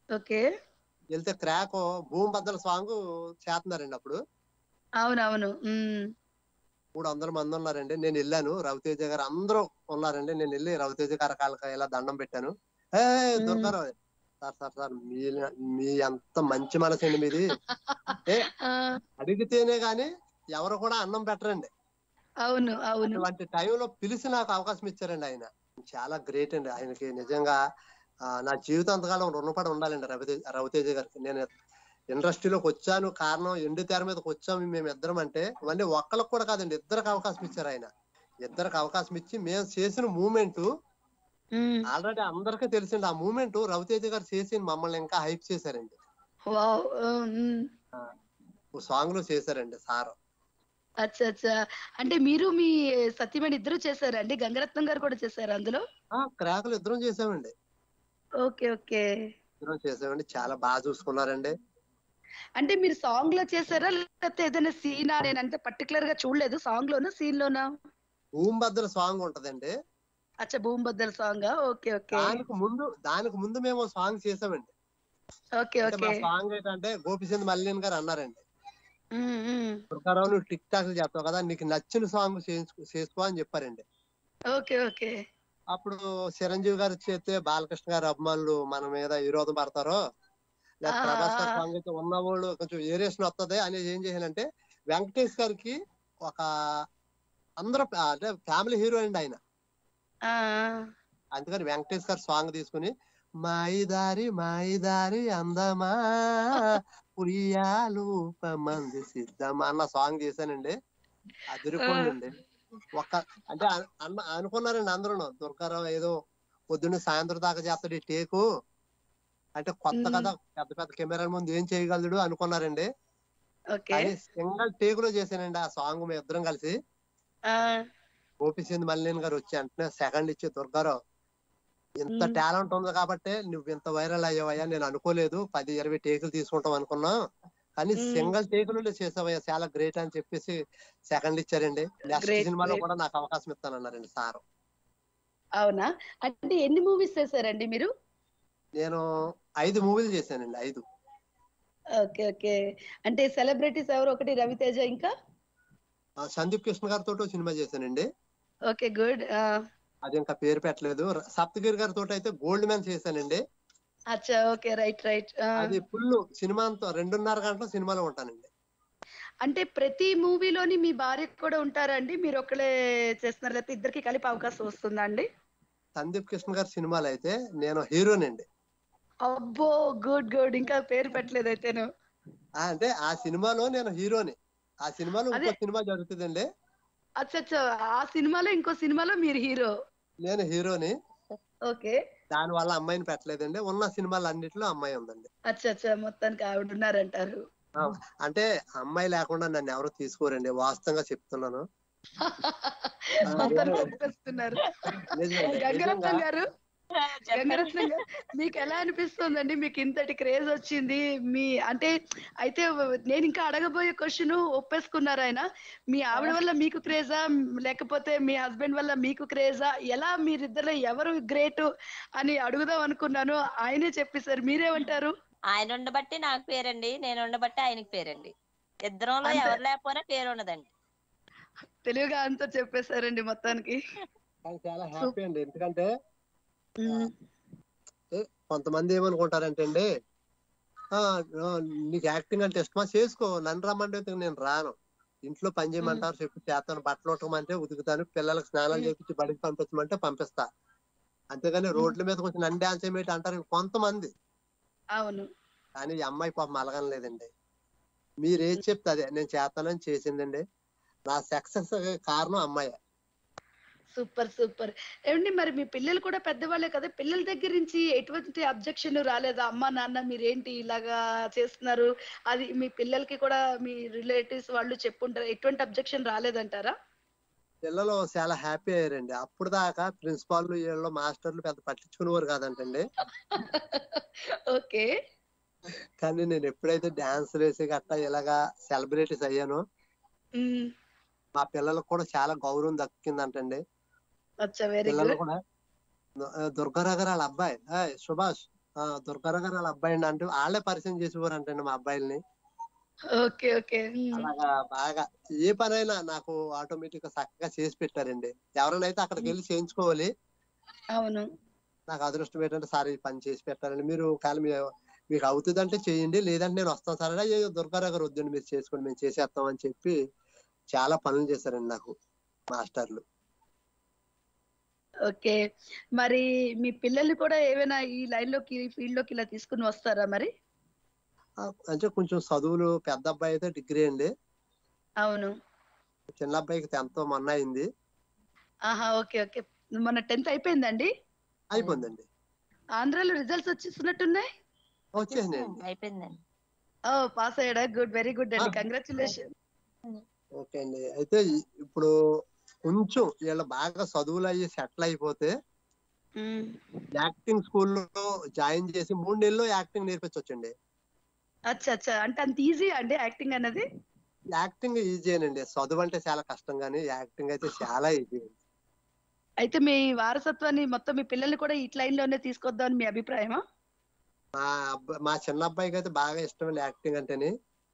ఓకే వెళ్తే క్రాక్ భూమి బద్దల సాంగ్ చేస్తున్నారండి అప్పుడు అవునవును ఉమ్. మూడు వందల మంది ఉన్నారండి నేను వెళ్ళాను రవితేజ గారు అందరూ ఉన్నారండి నేను వెళ్ళి రవితేజ గారి కాళ్ళకి ఇలా దండం పెట్టాను ఏ దొరకారావు సార్ సార్ సార్ మీ మీ అంత మంచి మనసండి మీది ఏ ఆ, అడిగితేనే గాని ఎవరు కూడా అన్నం పెట్టరండి అవును అవును అటువంటి టైంలో పిలిచి నాకు అవకాశం ఇచ్చారండి ఆయన చాలా గ్రేట్ అండి ఆయనకి నిజంగా ఆ, నా జీవితాంతకాలం రుణపడి ఉండాలండి రవితేజ రవితేజ గారికి నేను ఇండస్ట్రీలోకి వచ్చాను కారణం ఎండు తెర మీదకి వచ్చాము మేము ఇద్దరం అంటే ఇవన్నీ ఒక్కరికి కూడా కాదండి ఇద్దరికి అవకాశం ఇచ్చారు ఆయన ఇద్దరికి అవకాశం ఇచ్చి మేము చేసిన మూమెంట్ ఉమ్. ఆల్రెడీ అందరికీ తెలిసింది ఆ మూమెంట్ రవితేజ గారు చేసి మమ్మల్ని ఇంకా హైప్ చేశారండి వావ్ ఉమ్. ఓ సాంగ్ లో చేశారండి సార్ అచ్చా అచ్చా అంటే మీరు మీ సత్యమణి ఇద్దరు చేశారండి గంగరత్నం గారు కూడా చేశారు అందులో ఆ క్రాకులు ఇద్దరం చేసామండి ఓకే ఓకే ఇద్దరం చేసామండి చాలా బాగా చూసుకున్నారండి అంటే మీరు సాంగ్ లో చేశారా లేకపోతే ఏదైనా సీనా నేను అంటే పర్టికులర్ గా చూడలేదు సాంగ్ లోనా సీన్ లోనా భూమి బద్దల సాంగ్ ఉంటదండి అచ్చా భూమి బద్దల సాంగ్ ఓకే ఓకే దానికి ముందు దానికి ముందు మేము సాంగ్ చేసామండి ఓకే అంటే మా ఓకే సాంగ్ ఏంటంటే గోపిచంద్ మల్లిన్ గారు అన్నారండి ఉమ్, ఉమ్. దుర్గారావు నువ్వు టిక్ టాక్ చేస్తావు కదా నీకు నచ్చిన సాంగ్ చేసుకో అని చెప్పారండి ఓకే ఓకే అప్పుడు చిరంజీవి గారు చేస్తే బాలకృష్ణ గారు అభిమానులు మన మీద విరోధం పడతారో లేదా ఆ, ప్రభాస్ గారి ఆ. సాంగ్ అయితే ఉన్నవాళ్ళు కొంచెం వేరియేషన్ వస్తుంది అనేది ఏం చేయాలంటే వెంకటేష్ గారికి ఒక అందరూ అంటే ఫ్యామిలీ హీరో అండి ఆయన ఆ, అందుకని వెంకటేష్ గారు సాంగ్ తీసుకుని మాయిదారి మాయిదారి అందమా పురియాలు మంది సిద్ధమా అన్న సాంగ్ చేశానండి అదిరిపోయిందండి ఒక అంటే అన్- అన్న అనుకున్నారండి అందరూ దుర్గారావు ఏదో పొద్దున్న సాయంత్రం దాకా చేస్తాడు ఈ టేకు అంటే కొత్త మ్మ్. కదా పెద్ద పెద్ద కెమెరాల ముందు ఏం చేయగలడు అనుకున్నారండి ఓకే కానీ సింగల్ టేక్ లో చేశానండి ఆ సాంగ్ మేము ఇద్దరం కలిసి ఆ, గోపిచంద్ మల్లిన్ గారు వచ్చి వెంటనే సెకండ్ ఇచ్చి దుర్గారావు ఇంత మ్మ్. టాలెంట్ ఉంది కాబట్టి నువ్వు ఇంత వైరల్ అయ్యావయ్యా నేను అనుకోలేదు పది ఇరవై టేకులు తీసుకుంటాం అనుకున్నా కానీ మ్మ్. సింగిల్ టేకులు చేసావయ్యా చాలా గ్రేట్ అని చెప్పేసి సెకండ్ ఇచ్చారండి నెక్స్ట్ Great, సినిమాలో great. కూడా నాకు అవకాశం ఇస్తానన్నారండి సార్ అవునా అంటే ఎన్ని మూవీస్ చేశారండి మీరు నేను ఐదు మూవీలు చేశానండి ఐదు ఓకే ఓకే అంటే సెలబ్రిటీస్ ఎవరు ఒకటి రవితేజ ఇంకా ఆ, సందీప్ కృష్ణ గారితో సినిమా చేశానండి ఓకే గుడ్ అది ఇంకా పేరు పెట్టలేదు ర- సప్తగిరి గారితో అయితే గోల్డ్ మ్యాన్ చేశానండి అచ్చా ఓకే రైట్ రైట్ అది ఫుల్ సినిమా అంతా రెండున్నర గంటల సినిమాలో ఉంటానండి అంటే ప్రతి మూవీలోని మీ భార్య కూడా ఉంటారా అండి మీరు ఒకళ్ళే చేస్తున్నారు లేకపోతే ఇద్దరికి కలిపి అవకాశం వస్తుందా అండి సందీప్ కృష్ణ గారి సినిమాలు అయితే నేను హీరోనండి అబ్బో గుడ్ గుడ్ ఇంకా పేరు పెట్టలేదు అయితేను ఆ, అంటే ఆ సినిమాలో నేను హీరోని ఆ సినిమాలో ఇంకో అదే. సినిమా జరుగుతుందండి అచ్చా అచ్చా ఆ సినిమాలో ఇంకో సినిమాలో మీరు హీరో నేను హీరోని ఓకే దాని వల్ల అమ్మాయిని పెట్టలేదండి ఉన్న సినిమాలు అన్నిటిలో అమ్మాయి ఉందండి అచ్చా అచ్చా మొత్తానికి ఆవిడ ఉన్నారంటారు ఆ, అంటే అమ్మాయి లేకుండా నన్ను ఎవరు తీసుకోరండి వాస్తవంగా చెప్తున్నాను మొత్తానికి ఒప్పేస్తున్నారు నిజమండి. గంగరత్నం నిజంగా గారు గంగరత్నం గారు మీకు ఎలా అనిపిస్తుందండి మీకు ఇంతటి క్రేజ్ వచ్చింది మీ అంటే అయితే నేను ఇంకా అడగబోయే క్వశ్చన్ ఒప్పేసుకున్నారు ఆయన మీ ఆవిడ వల్ల మీకు క్రేజా లేకపోతే మీ హస్బెండ్ వల్ల మీకు క్రేజా ఎలా మీరిద్దరు ఎవరు గ్రేట్ అని అడుగుదాం అనుకున్నాను ఆయనే చెప్పేశారు మీరేమంటారు ఆయన ఉండబట్టి నాకు పేరండి నేను ఉండబట్టి ఆయనకి పేరండి ఇద్దరంలో అంతే. ఎవరు లేకపోయినా పేరు ఉండదండి తెలివిగా అంతా చెప్పేశారండి మొత్తానికి నాకు చాలా హ్యాపీ అండి ఎందుకంటే ఉమ్, కొంతమంది ఏమనుకుంటారంటే అండి "ఆ, ఆ, నీకు యాక్టింగ్ అంటే ఇష్టమా చేసుకో నన్ను రమ్మంటే నేను రాను ఇంట్లో పని చేయమంటారు చెప్పి చేస్తాను బట్టలు ఉతకమంటే ఉతుకుతాను పిల్లలకు స్నానాలు మ్మ్. చేపించి బడికి పంపించమంటే పంపిస్తా అంతేగాని రోడ్ల మీద కొంచెం నన్ను డాన్స్ ఏమిటి అంటారు కొంతమంది అవును కానీ ఈ అమ్మాయి పాపం అలగం లేదండి మీరు ఏది చెప్తే అదే నేను చేస్తానని చేసిందండి నా సక్సెస్ కారణం అమ్మాయి సూపర్ సూపర్ ఏమండి మరి మీ పిల్లలు కూడా పెద్దవాళ్ళే కదా పిల్లల దగ్గర నుంచి ఎటువంటి అబ్జెక్షన్ రాలేదా అమ్మా నాన్న మీరేంటి ఇలాగా చేస్తున్నారు అది మీ పిల్లలకి కూడా మీ రిలేటివ్స్ వాళ్ళు చెప్పుంటారు ఎటువంటి అబ్జెక్షన్ రాలేదంటారా పిల్లలు చాలా హ్యాపీ అయ్యారండి అప్పుడు దాకా ప్రిన్సిపాల్ వీళ్ళు మాస్టర్లు పెద్ద పట్టించుకునేవారు కాదంటండి ఓకే కానీ నేను ఎప్పుడైతే డాన్స్ వేసి గట్టా ఇలాగా సెలబ్రిటీస్ అయ్యానో ఉమ్, మా పిల్లలకు కూడా చాలా గౌరవం దక్కిందంటండి అచ్చా వెరీ పిల్లలు గుడ్ కూడా దుర్గారావు గారు వాళ్ళ అబ్బాయి "ఏయ్, సుభాష్ ఆ, దుర్గారావు గారు వాళ్ళ అబ్బాయి అండి అంటే వాళ్ళే పరిచయం చేసేవారు అంటే మా అబ్బాయిల్ని ఓకే ఓకే ఉమ్. అలాగా బాగా ఏ పనైనా నాకు ఆటోమేటిక్ గా చక్కగా చేసి పెట్టారండి ఎవరైనా అయితే అక్కడికి వెళ్ళి చేయించుకోవాలి అవును నాకు అదృష్టం ఏంటంటే సార్ ఈ పని చేసి పెట్టారండి మీరు కానీ మీ- మీకు అవుతుందంటే చేయండి లేదంటే నేను వస్తాను సార్ అంటే, అయ్యో దుర్గారావు గారు వద్దండి మీరు చేసుకోండి మేము చేసేస్తాం అని చెప్పి చాలా పనులు చేశారండి నాకు మాస్టర్లు ఓకే మరి మీ పిల్లల్ని కూడా ఏమైనా ఈ లైన్ లోకి ఫీల్డ్ లోకి ఇలా తీసుకుని వస్తారా మరి ఆ, అంటే కొంచెం చదువులు పెద్ద అబ్బాయి అయితే డిగ్రీ అండి అవును చిన్న అబ్బాయికి టెన్త్ మొన్న అయింది ఆహా ఓకే ఓకే మన టెన్త్ అయిపోయిందండి అయిపోయిందండి ఆంధ్రాలో రిజల్ట్స్ వచ్చేసినట్టున్నాయి వచ్చేసినాయండి అయిపోయిందండి ఓ పాస్ అయ్యాడా గుడ్ వెరీ గుడ్ అండి ఆ. కంగ్రాచులేషన్ ఓకే అండి అయితే ఈ- ఇప్పుడు కొంచెం వీళ్ళు బాగా చదువులు అయ్యి సెటిల్ అయిపోతే యాక్టింగ్ స్కూల్లో జాయిన్ చేసి మూడు నెలల్లో యాక్టింగ్ నేర్పించవచ్చండి అచ్చా అచ్చా అంటే అంత ఈజీ అండి యాక్టింగ్ అన్నది యాక్టింగ్ ఈజీనండి చదువు అంటే చాలా కష్టం కానీ యాక్టింగ్ అయితే చాలా ఈజీ అయితే మీ వారసత్వాన్ని మొత్తం మీ పిల్లల్ని కూడా ఈ లైన్ లోనే తీసుకొద్దామని మీ అభిప్రాయమా మా అబ్బాయి మా చిన్న అబ్బాయికి అయితే బాగా ఇష్టం యాక్టింగ్ అంటేని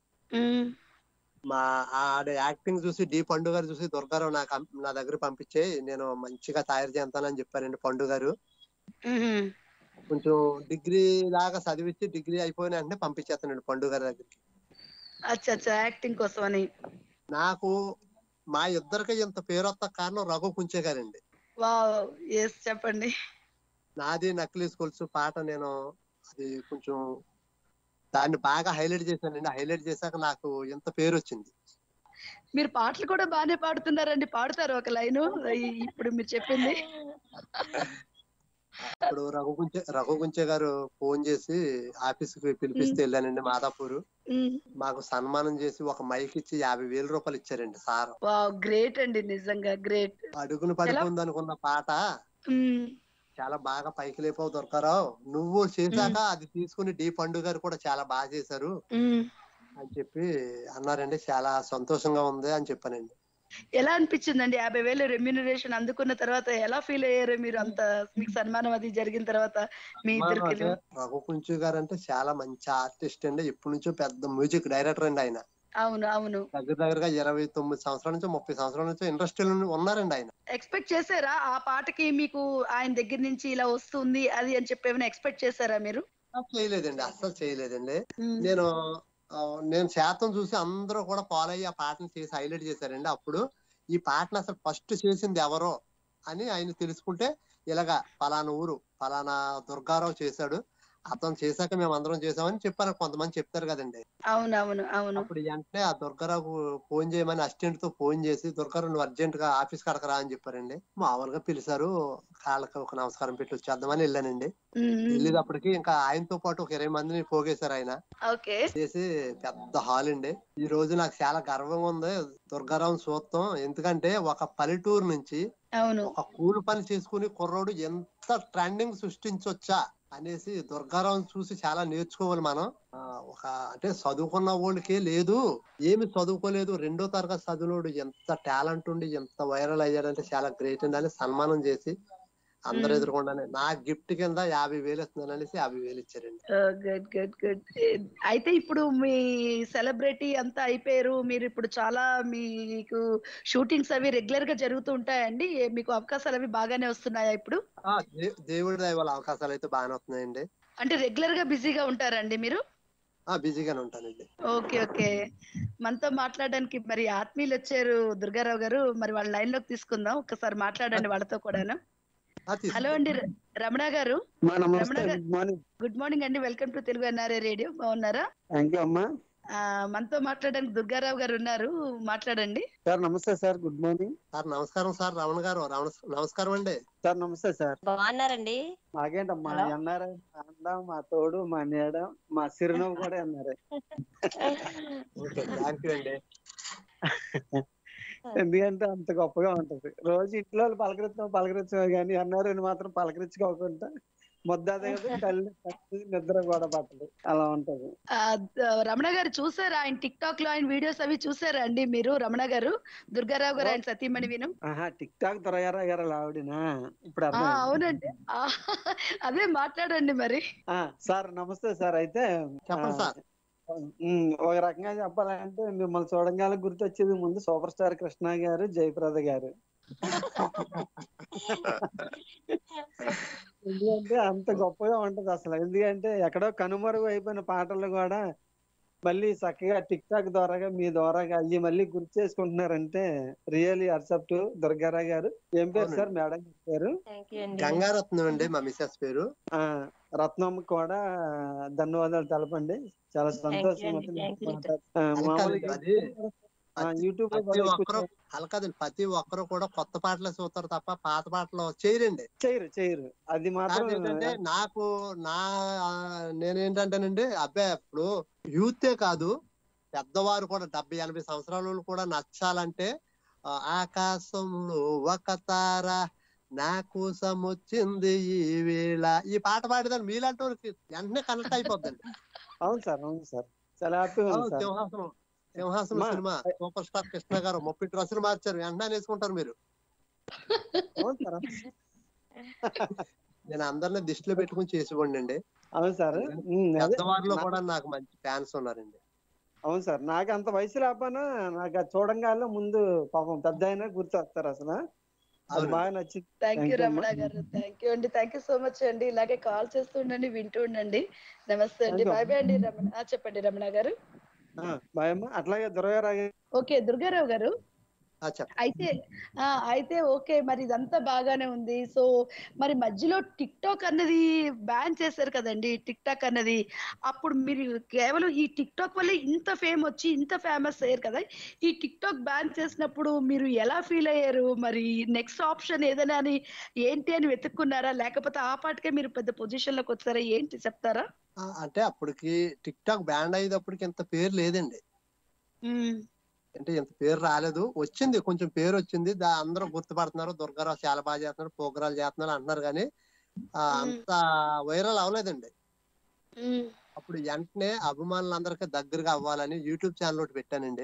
మా ఆడ యాక్టింగ్ చూసి డి పండు గారు చూసి దుర్గారావు నాకు అం- నా దగ్గర పంపించే నేను మంచిగా తయారు చేస్తానని చెప్పారండి పండు గారు మ్మ్. కొంచెం డిగ్రీ లాగా చదివించి డిగ్రీ అయిపోయిన వెంటనే పంపించేస్తానండి పండు గారి దగ్గరికి అచ్చా అచ్చా యాక్టింగ్ కోసం అని నాకు మా ఇద్దరికి ఇంత పేరు వస్తా కారణం రఘు కుంచే గారండి వా ఎస్ చెప్పండి నాది నకిలీ స్కూల్స్ పాట నేను అది కొంచెం దాన్ని బాగా హైలైట్ చేశానండి హైలైట్ చేశాక నాకు ఎంత పేరు వచ్చింది మీరు పాటలు కూడా బాగానే పాడుతున్నారండి పాడుతారు ఒక లైన్ ఇప్పుడు మీరు చెప్పింది ఇప్పుడు రఘు కుంచే రఘు కుంచే గారు ఫోన్ చేసి ఆఫీస్ కి పిలిపిస్తే వెళ్ళానండి మాదాపూర్ మ్మ్. మాకు సన్మానం చేసి ఒక మైక్ ఇచ్చి యాభై వేల రూపాయలు ఇచ్చారండి సార్ వా గ్రేట్ అండి నిజంగా గ్రేట్ అడుగును పడిపోయింది అనుకున్న పాట చాలా బాగా పైకి లేపావు దొరకరావు నువ్వు చేశాక అది తీసుకుని డి పండు గారు కూడా చాలా బాగా చేశారు అని చెప్పి అన్నారండి చాలా సంతోషంగా ఉంది అని చెప్పానండి ఎలా అనిపించిందండి యాభై వేలు రెమ్యూనరేషన్ అందుకున్న తర్వాత ఎలా ఫీల్ అయ్యారు మీరు అంత మీకు సన్మానం అది జరిగిన తర్వాత మీ ఇద్దరికి అంటే రఘు కుంచు గారు అంటే చాలా మంచి ఆర్టిస్ట్ అండి ఇప్పటి నుంచో పెద్ద మ్యూజిక్ డైరెక్టర్ అండి ఆయన అవును అవును దగ్గర దగ్గరగా ఇరవై తొమ్మిది సంవత్సరాల నుంచి ముప్పై సంవత్సరాల నుంచి ఇండస్ట్రీలో ఉన్నారండి ఆయన ఎక్స్పెక్ట్ చేశారా ఆ పాటకి మీకు ఆయన దగ్గర నుంచి ఇలా వస్తుంది అది అని చెప్పి ఏమైనా ఎక్స్పెక్ట్ చేశారా మీరు చేయలేదండి అస్సలు చేయలేదండి మ్మ్. నేను ఆ, నేను శాతం చూసి అందరూ కూడా ఫాలో అయ్యి ఆ పాటను చేసి హైలైట్ చేశారండి అప్పుడు ఈ పాటను అసలు ఫస్ట్ చేసింది ఎవరో అని ఆయన తెలుసుకుంటే ఇలాగా పలానా ఊరు పలానా దుర్గారావు చేశాడు అతను చేశాక మేము అందరం చేసామని చెప్పారు కొంతమంది చెప్తారు కదండి అవును అవును అవును అప్పుడు వెంటనే ఆ దుర్గారావు ఫోన్ చేయమని అసిస్టెంట్ తో ఫోన్ చేసి దుర్గారావు నువ్వు అర్జెంట్ గా ఆఫీస్ కడక రా అని చెప్పారండి మామూలుగా పిలిచారు కాళ్ళకి ఒక నమస్కారం పెట్టి వచ్చేద్దామని వెళ్ళానండి మ్మ్. వెళ్ళేటప్పటికి ఇంకా ఆయనతో పాటు ఒక ఇరవై మందిని పోగేశారు ఆయన ఓకే చేసి పెద్ద హాల్ అండి ఈ రోజు నాకు చాలా గర్వంగా ఉంది దుర్గారావు చూస్తాం ఎందుకంటే ఒక పల్లెటూరు నుంచి అవును ఒక కూలి పని చేసుకుని కుర్రోడు ఎంత ట్రెండింగ్ సృష్టించొచ్చా అనేసి దుర్గారావు చూసి చాలా నేర్చుకోవాలి మనం ఆ, ఒక అంటే చదువుకున్న వాళ్ళకే లేదు ఏమి చదువుకోలేదు రెండో తరగతి చదువులోడు ఎంత టాలెంట్ ఉండి ఎంత వైరల్ అయ్యాడంటే చాలా గ్రేట్ అండి అని సన్మానం చేసి అందరు మ్మ్. ఎదుర్కొండానే నా గిఫ్ట్ కింద యాభై వేలు ఇస్తున్నాను అనేసి యాభై వేలు ఇచ్చారండి గుడ్ గుడ్ గుడ్ అయితే ఇప్పుడు మీ సెలబ్రిటీ అంతా అయిపోయారు మీరు ఇప్పుడు చాలా మీకు షూటింగ్స్ అవి రెగ్యులర్ గా జరుగుతూ ఉంటాయండి ఏ- మీకు అవకాశాలు అవి బాగానే వస్తున్నాయా ఇప్పుడు ఆ, దే- దేవుడి దయ వల్ల అవకాశాలు అయితే బాగానే వస్తున్నాయండి అంటే రెగ్యులర్ గా బిజీగా ఉంటారండి మీరు ఆ బిజీగానే ఉంటానండి ఓకే ఓకే మనతో మాట్లాడడానికి మరి ఆత్మీయులు వచ్చారు దుర్గారావు గారు మరి వాళ్ళ లైన్ లోకి తీసుకుందాం ఒకసారి మాట్లాడండి వాళ్ళతో కూడాను ఆ, తీసుకో. హలో అండి ర- రమణ గారు మా నమస్తే Ramana garu. Good morning good morning అండి welcome to Telugu NRA radio బాగున్నారా థ్యాంక్ యూ అమ్మా ఆ, మనతో మాట్లాడడానికి దుర్గారావు గారు ఉన్నారు మాట్లాడండి సార్ నమస్తే సార్ గుడ్ మార్నింగ్ సార్ నమస్కారం సార్ రమణ గారు రమణ నమస్కారం అండి సార్ నమస్తే సార్ బాగున్నారండి మాకేంటమ్మా Hello. అన్నారు అందా మా తోడు మా నీడ మా చిరునవ్వు కూడా అన్నారు ఓకే థ్యాంక్ యూ అండి ఎందుకంటే అంత గొప్పగా ఉంటది రోజు ఇంట్లో వాళ్ళు పలకరిస్తాం పలకరించాం కానీ అన్నారని మాత్రం పలకరించుకోకుండా ముద్ద దిగదు తల్లి తల్లి నిద్ర కూడా పట్టదు అలా ఉంటది ఆ, ద- రమణ గారు చూసారా ఆయన టిక్ టాక్ లో ఆయన వీడియోస్ అవి చూసారా అండి మీరు రమణ గారు దుర్గారావు గారు ఆయన సతీమణి విను ఆహా టిక్ టాక్ త్వరగారా గారు ఆవిడనా ఇప్పుడు ఆ, అర్థమైంది. అవునండి ఆ, అదే మాట్లాడండి మరి ఆ సార్ నమస్తే సార్ అయితే చెప్పండి ఆ, సార్ ఉమ్, ఒక రకంగా చెప్పాలంటే మిమ్మల్ని చూడంగానే గుర్తొచ్చేది ముందు సూపర్ స్టార్ కృష్ణ గారు జయప్రద గారు ఎందుకంటే అంత గొప్పగా ఉంటది అసలు ఎందుకంటే ఎక్కడో కనుమరుగు అయిపోయిన పాటలు కూడా మళ్ళీ చక్కగా టిక్ టాక్ ద్వారాగా మీ ద్వారాగా అయ్యి మళ్ళీ గుర్తు చేసుకుంటున్నారంటే రియలీ అర్సెప్ట్ దుర్గారావు గారు ఏం పేరు అవునండి. సార్ మేడం పేరు థ్యాంక్ యూ అండి గంగారత్నం అండి మా మిసెస్ పేరు ఆ రత్నం కూడా ధన్యవాదాలు తెలపండి చాలా సంతోషం అండి, అసలు thank you. మాట్లాడ- ఆ, అది మామూలుగా అది ఆ, యూట్యూబ్ లో ప్రతి కూడా ఒక్కరు ఎక్కువ అలా కాదండి ప్రతి ఒక్కరు కూడా కొత్త పాటలు చూస్తారు తప్ప పాత పాటలు చేయరండి చేయరు చేయరు అది మాత్రం కాదు ఏంటంటే నాకు నా నేనేంటంటేనండి అబ్బాయి ఇప్పుడు యూతే కాదు పెద్దవారు కూడా డెబ్బై ఎనభై సంవత్సరాల వాళ్ళు కూడా నచ్చాలంటే ఆ, ఆకాశంలో ఒక తార నా కోసం వచ్చింది ఈ వేళ ఈ పాట పాడేదాన్ని మీలాంటి వాళ్ళకి వెంటనే కనెక్ట్ అయిపోద్దండి అవును సార్ అవును సార్ చాలా హ్యాపీగా ఉంది సార్ సింహాసనం సింహాసనం మా- సినిమా సూపర్ స్టార్ కృష్ణ గారు ముప్పై డ్రెస్సులు మార్చారు వెంటనే వేసుకుంటారు మీరు అవును సార్ అవును సార్. నేను అందరిని దిష్టిలో పెట్టుకుని చేసివ్వండి అండి అవును సార్ ఉమ్, అదే పెద్దవారిలో కూడా నాకు మంచి ఫ్యాన్స్ ఉన్నారండి అవును సార్ నాకు అంత వయసు లేకపోయినా నాకు అది చూడంగానే ముందు పాపం పెద్ద అయినా గుర్తొస్తారు అసలు అది అవునండి. బాగా నచ్చింది thank you Thank you, Ramana అమ్మా. గారు థ్యాంక్ యూ అండి థ్యాంక్ యూ సో మచ్ అండి ఇలాగే కాల్ చేస్తూ ఉండండి వింటూ ఉండండి నమస్తే అండి Thank you. బాయ్ బాయ్ అండి రమణ ఆ, చెప్పండి రమణ గారు ఆ, బాయ్ అమ్మా అట్లాగే దుర్గారావు గారు ఓకే దుర్గారావు గారు ఆ, చెప్పండి అయితే ఆ అయితే ఓకే మరి ఇదంతా బాగానే ఉంది సో మరి మధ్యలో టిక్ టాక్ అన్నది బ్యాన్ చేశారు కదండి టిక్ టాక్ అన్నది అప్పుడు మీరు కేవలం ఈ టిక్ టాక్ వల్ల ఇంత ఫేమ్ వచ్చి ఇంత ఫేమస్ అయ్యారు కదా ఈ టిక్ టాక్ బ్యాన్ చేసినప్పుడు మీరు ఎలా ఫీల్ అయ్యారు మరి నెక్స్ట్ ఆప్షన్ ఏదైనా అని ఏంటి అని వెతుక్కున్నారా లేకపోతే ఆ పాటికే మీరు పెద్ద పొజిషన్ లోకి వచ్చారా ఏంటి చెప్తారా ఆ, అంటే అప్పటికి టిక్ టాక్ బ్యాండ్ అయ్యేటప్పటికి ఇంత పేరు లేదండి ఉమ్, అంటే ఇంత పేరు రాలేదు వచ్చింది కొంచెం పేరు వచ్చింది దా అందరూ గుర్తుపడుతున్నారు దుర్గారావు చాలా బాగా చేస్తున్నారు ప్రోగ్రాలు చేస్తున్నారు అంటున్నారు కానీ ఆ, అంత వైరల్ అవ్వలేదండి ఉమ్, అప్పుడు వెంటనే అభిమానులందరికీ దగ్గరగా అవ్వాలని యూట్యూబ్ ఛానల్ ఒకటి పెట్టానండి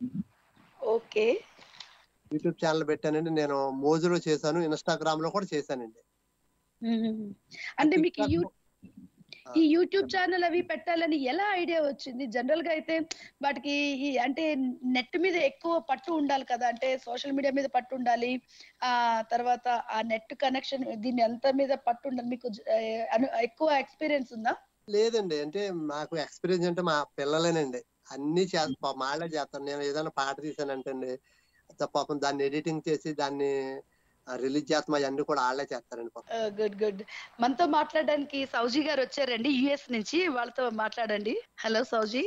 ఓకే యూట్యూబ్ ఛానల్ పెట్టానండి నేను మోజులో చేశాను ఇన్స్టాగ్రామ్ లో కూడా చేశానండి ఉమ్. అంటే మీకు TikTok యూ ఆ. ఈ యూట్యూబ్ ఛానల్ అవి పెట్టాలని ఎలా ఐడియా వచ్చింది జనరల్ గా అయితే వాటికి ఈ అంటే నెట్ మీద ఎక్కువ పట్టు ఉండాలి కదా అంటే సోషల్ మీడియా మీద పట్టు ఉండాలి ఆ తర్వాత ఆ నెట్ కనెక్షన్ దీని ఎంత మీద పట్టు ఉండాలి మీకు జ- ఏ, అను- ఎక్కువ ఎక్స్పీరియన్స్ ఉందా లేదండి అంటే నాకు ఎక్స్పీరియన్స్ అంటే మా పిల్లలేనండి అన్ని చేస్తా మాళ్ళే చేస్తాను నేను ఏదైనా పాట తీసానంటండి పాపం దాన్ని ఎడిటింగ్ చేసి దాన్ని రిలీజ్ చేస్తాం అవన్నీ కూడా వాళ్ళే చేస్తారండి పాపం గుడ్ గుడ్ మనతో మాట్లాడడానికి సౌజీ గారు వచ్చారండి యుఎస్ నుంచి వాళ్ళతో మాట్లాడండి హలో సౌజీ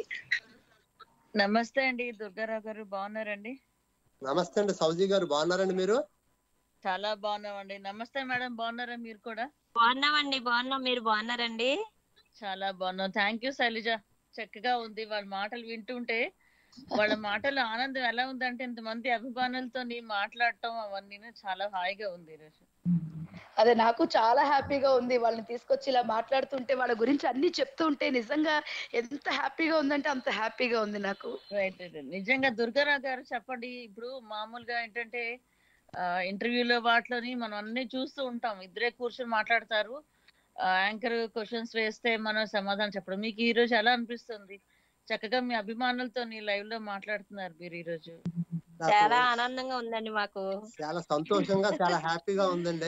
నమస్తే అండి దుర్గారావు గారు బాగున్నారండి నమస్తే అండి సౌజీ గారు బాగున్నారండి మీరు చాలా బాగున్నామండి నమస్తే మేడం బాగున్నారా మీరు కూడా బాగున్నామండి బాగున్నాం మీరు బాగున్నారండి చాలా బాగున్నాం థ్యాంక్ యూ శైలజ చక్కగా ఉంది వాళ్ళ మాటలు వింటుంటే వాళ్ళ మాటలు ఆనందం ఎలా ఉందంటే ఇంతమంది అభిమానులతో నీ మాట్లాడటం అవన్నీ చాలా హాయిగా ఉంది ఈరోజు అదే నాకు చాలా హ్యాపీగా ఉంది వాళ్ళని తీసుకొచ్చి ఇలా మాట్లాడుతుంటే వాళ్ళ గురించి అన్ని చెప్తుంటే నిజంగా ఎంత హ్యాపీగా ఉందంటే అంత హ్యాపీగా ఉంది నాకు రైట్ రైట్ నిజంగా దుర్గారావు గారు చెప్పండి ఇప్పుడు మామూలుగా ఏంటంటే ఇంటర్వ్యూలో వాటిలోని మనం అన్ని చూస్తూ ఉంటాం ఇద్దరే కూర్చొని మాట్లాడతారు యాంకర్ క్వశ్చన్స్ వేస్తే మనం సమాధానం చెప్పడం మీకు ఈ రోజు ఎలా అనిపిస్తుంది చక్కగా మీ అభిమానులతో లైవ్ లో మాట్లాడుతున్నారు మీరు ఈ రోజు నాకు చాలా ఆనందంగా ఉందండి మాకు చాలా సంతోషంగా చాలా హ్యాపీగా ఉందండి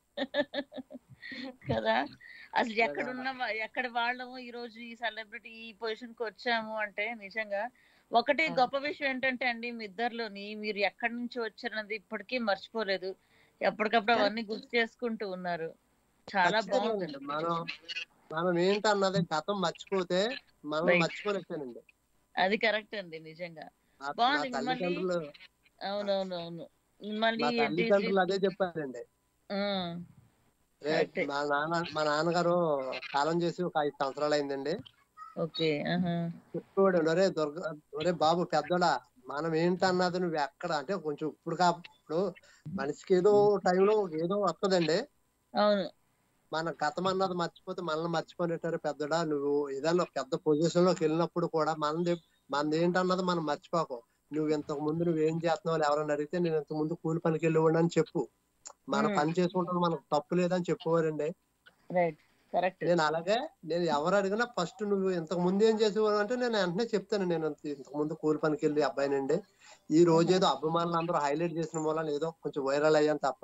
కదా అసలు ఎక్కడ ఉన్నామా ఎక్కడ వాళ్ళము ఈ రోజు ఈ సెలబ్రిటీ ఈ పొజిషన్ కి వచ్చాము అంటే నిజంగా ఒకటే గొప్ప విషయం ఏంటంటే అండి మీ ఇద్దరిలోని మీరు ఎక్కడి నుంచి వచ్చారన్నది ఇప్పటికీ మర్చిపోలేదు ఎప్పటికప్పుడు అవన్నీ గుర్తు చేసుకుంటూ ఉన్నారు చాలా బాగుంది ఖచ్చితంగానండి. మనం మనం ఏంటన్నది గతం మర్చిపోతే మనం Right. మర్చిపోలేకపోయానండి అది కరెక్ట్ అండి నిజంగా నా- నా బాగుంది మిమ్మల్ని తల్లిదండ్రులు అవునవునవును మిమ్మల్ని మా తల్లిదండ్రులు అదే చెప్పారండి ఆ, రే, Correct. మా నాన్న మా నాన్నగారు కాలం చేసి ఒక ఐదు సంవత్సరాలు అయిందండి ఓకే ఆహా. చెప్పాడు ఒరే దుర్గ ఒరే బాబు పెద్దోడా మనం ఏంటన్నది నువ్వు ఎక్కడ అంటే కొంచెం ఇప్పుడు కా ఇప్పుడు మనిషికి ఏదో టైంలో ఏదో వస్తుందండి అవును మన గతం అన్నది మర్చిపోతే మనల్ని మర్చిపోయినట్టారు పెద్దడా నువ్వు ఏదైనా ఒక పెద్ద పొజిషన్ లోకి వెళ్ళినప్పుడు కూడా మనది మనది ఏంటన్నది మనం మర్చిపోకు నువ్వు ఇంతకు ముందు నువ్వేం చేస్తున్నావు ఎవరైనా అడిగితే నేను ఇంతకు ముందు కూలి పనికి వెళ్ళేవాడు అని చెప్పు మన Hmm. పని చేసుకుంటాను మనకు తప్పు లేదని చెప్పేవారండి రైట్ కరెక్ట్ నేను అలాగే నేను ఎవరు అడిగినా ఫస్ట్ నువ్వు ఇంతకు ముందు ఏం చేసేవాడు అంటే నేను వెంటనే చెప్తాను నేను ఇంత- ఇంతకు ముందు కూలి పనికి వెళ్ళి అబ్బాయినండి ఈ రోజు ఏదో అభిమానులు అందరూ హైలైట్ చేసిన మూలన ఏదో కొంచెం వైరల్ అయ్యాను తప్ప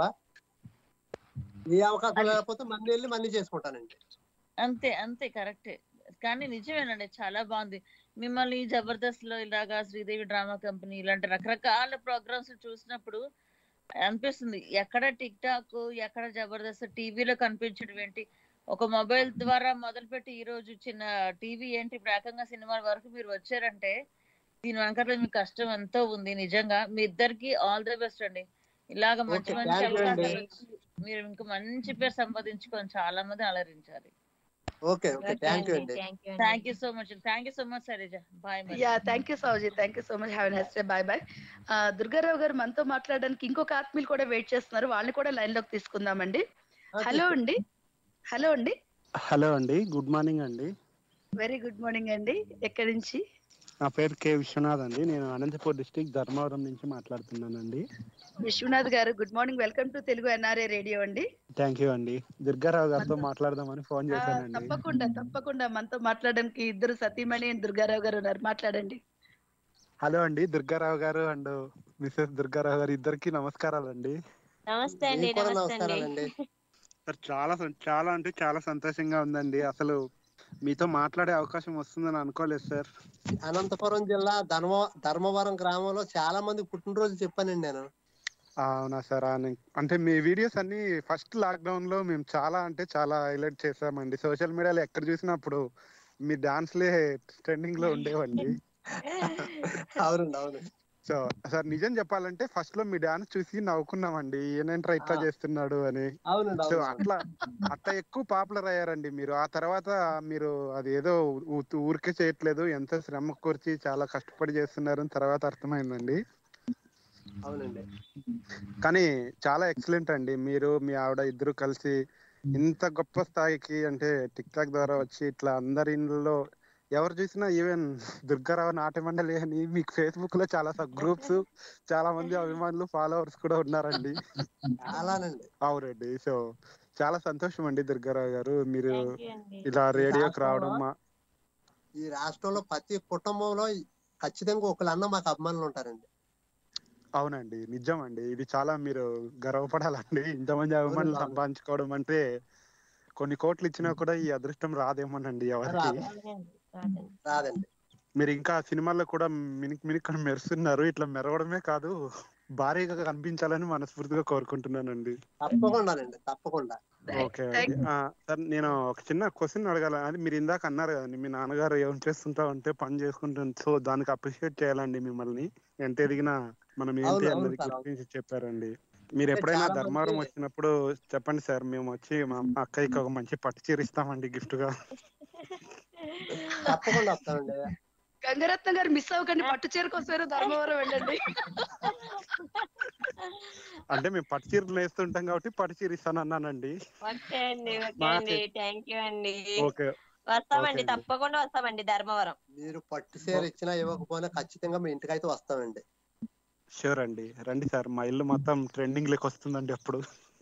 ఏ అవకాశం లేకపోతే మళ్ళీ వెళ్ళి మళ్ళీ చేసుకుంటానండి అంతే అంతే కరెక్టే కానీ నిజమేనండి చాలా బాగుంది మిమ్మల్ని జబర్దస్త్ లో ఇలాగా శ్రీదేవి డ్రామా కంపెనీ ఇలాంటి రకరకాల ప్రోగ్రామ్స్ చూసినప్పుడు అనిపిస్తుంది ఎక్కడ టిక్ టాక్ ఎక్కడ జబర్దస్త్ టీవీలో కనిపించడం ఏంటి ఒక మొబైల్ ద్వారా మొదలుపెట్టి ఈ రోజు చిన్న టీవీ ఏంటి ఇప్పుడు ఏకంగా సినిమాల వరకు మీరు వచ్చారంటే దీని వెనకాల మీ కష్టం ఎంతో ఉంది నిజంగా మీ ఇద్దరికి ఆల్ ది బెస్ట్ అండి ఇలాగ మంచి Okay, మంచి thank you అండి. అవకాశాలు వచ్చి మీరు ఇంకా మంచి పేరు సంపాదించుకొని చాలా మంది అలరించాలి ఓకే ఓకే థ్యాంక్ యూ అండి thank you thank you so much thank you so much Shailaja bye మరి యా థ్యాంక్ యూ సౌజీ thank you so much have next day bye bye Durga Rao garu మనతో మాట్లాడడానికి ఇంకొక ఆత్మీయులు కూడా వెయిట్ చేస్తున్నారు వాళ్ళని కూడా లైన్ లోకి తీసుకుందామండి హలో అండి హలో అండి హలో అండి గుడ్ మార్నింగ్ అండి వెరీ గుడ్ మార్నింగ్ అండి ఎక్కడి నుంచి నా పేరు కె విశ్వనాథ్ అండి నేను అనంతపూర్ డిస్టిక్ ధర్మవరం నుంచి మాట్లాడుతున్నానండి Vishwanath garu good morning welcome to Telugu NRA radio అండి థ్యాంక్ యూ అండి దుర్గారావు గారితో మాట్లాడదామని ఫోన్ ఆ, చేశానండి తప్పకుండా తప్పకుండా మనతో మాట్లాడడానికి ఇద్దరు సతీమణి and దుర్గారావు గారు ఉన్నారు మాట్లాడండి హలో అండి దుర్గారావు గారు అండ్ మిసెస్ దుర్గారావు గారు ఇద్దరికి నమస్కారాలండి నమస్తే అండి మీకు కూడా నమస్తే అండి నమస్కారాలండి సార్ చాలా సం- చాలా అంటే చాలా సంతోషంగా ఉందండి అసలు మీతో మాట్లాడే అవకాశం వస్తుందని అనుకోలేదు సార్ అనంతపురం జిల్లా ధర్మ ధర్మవరం గ్రామంలో చాలా మంది పుట్టినరోజు చెప్పానండి నేను అవునా సార్ ఆ నే- అంటే మీ వీడియోస్ అన్ని ఫస్ట్ లాక్డౌన్ లో మేము చాలా అంటే చాలా హైలైట్ చేసామండి సోషల్ మీడియాలో ఎక్కడ చూసినప్పుడు మీ డాన్స్లే ట్రెండింగ్ లో ఉండేవండి అవునండి అవును సో సార్ నిజం చెప్పాలంటే ఫస్ట్ లో మీ డాన్స్ చూసి నవ్వుకున్నామండి ఏనేంట్రా ఇట్లా ఆ. చేస్తున్నాడు అని అవునండి సో అవును అట్లా అట్లా ఎక్కువ పాపులర్ అయ్యారండి మీరు ఆ తర్వాత మీరు అది ఏదో ఊ- ఊరికే చేయట్లేదు ఎంత శ్రమ కూర్చి చాలా కష్టపడి చేస్తున్నారని తర్వాత అర్థమైందండి అవునండి కానీ చాలా ఎక్సలెంట్ అండి మీరు మీ ఆవిడ ఇద్దరు కలిసి ఇంత గొప్ప స్థాయికి అంటే టిక్ టాక్ ద్వారా వచ్చి ఇట్లా అందరి ఇంట్లో ఎవరు చూసినా ఈవెన్ దుర్గారావు నాట్య మండలి అని మీకు ఫేస్బుక్ లో చాలా గ్రూప్స్ చాలా మంది అభిమానులు ఫాలోవర్స్ కూడా ఉన్నారండి చాలానండి అవునండి సో చాలా సంతోషం అండి దుర్గారావు గారు మీరు థ్యాంక్ యూ అండి ఇలా రేడియోకి రావడం మా ఈ రాష్ట్రంలో ప్రతి కుటుంబంలో ఖచ్చితంగా ఒకళ్ళన్న మాకు అభిమానులు ఉంటారండి అవునండి నిజం అండి ఇది చాలా మీరు గర్వపడాలండి ఇంతమంది అభిమానులు అవును. సంపాదించుకోవడం అంటే కొన్ని కోట్లు ఇచ్చినా కూడా ఈ అదృష్టం రాదేమోనండి ఎవరికి రాదు. రాదండి, రాదండి. రాదండి మీరు ఇంకా సినిమాల్లో కూడా మినిక్ మినిక్ అని మెరుస్తున్నారు ఇట్లా మెరవడమే కాదు భారీగా కనిపించాలని మనస్ఫూర్తిగా కోరుకుంటున్నానండి తప్పకుండానండి తప్పకుండా ఓకే అండి. ఆ, సార్ నేను ఒక చిన్న క్వశ్చన్ అడగాల అది మీరు ఇందాక అన్నారు కదండి మీ నాన్నగారు ఏం చేస్తుంటావు అంటే పని చేసుకుంటాను సో దానికి అప్రిషియేట్ చేయాలండి మిమ్మల్ని ఎంత ఎదిగినా మనం ఏంటి అవును, అవును అన్నది సార్, గురించి చెప్పారండి మీరు అంటే ఎప్పుడైనా చాలా ధర్మవరం మంది- వచ్చినప్పుడు చెప్పండి సార్ మేము వచ్చి మా మా అక్కయ్యకి ఒక మంచి పట్టు చీర ఇస్తామండి గిఫ్ట్ గా తప్పకుండా వస్తానండి గంగరత్న గారు మిస్ అవ్వకండి పట్టు చీర కోసమే ధర్మవరం వెళ్ళండి అంటే మేము పట్టు చీరలు వేస్తుంటాం కాబట్టి పట్టు చీర ఇస్తాను అన్నానండి ఓకే అండి ఓకే మాకే. అండి థ్యాంక్ యూ అండి ఓకే వస్తామండి ఓకే అండి. తప్పకుండా వస్తామండి ధర్మవరం మీరు పట్టు చీర ఇచ్చినా ఇవ్వకపోయినా ఖచ్చితంగా మీ ఇంటికైతే వస్తామండి షూర్ అండి రండి సార్ మా ఇల్లు మొత్తం ట్రెండింగ్ లెక్క వస్తుందండి అప్పుడు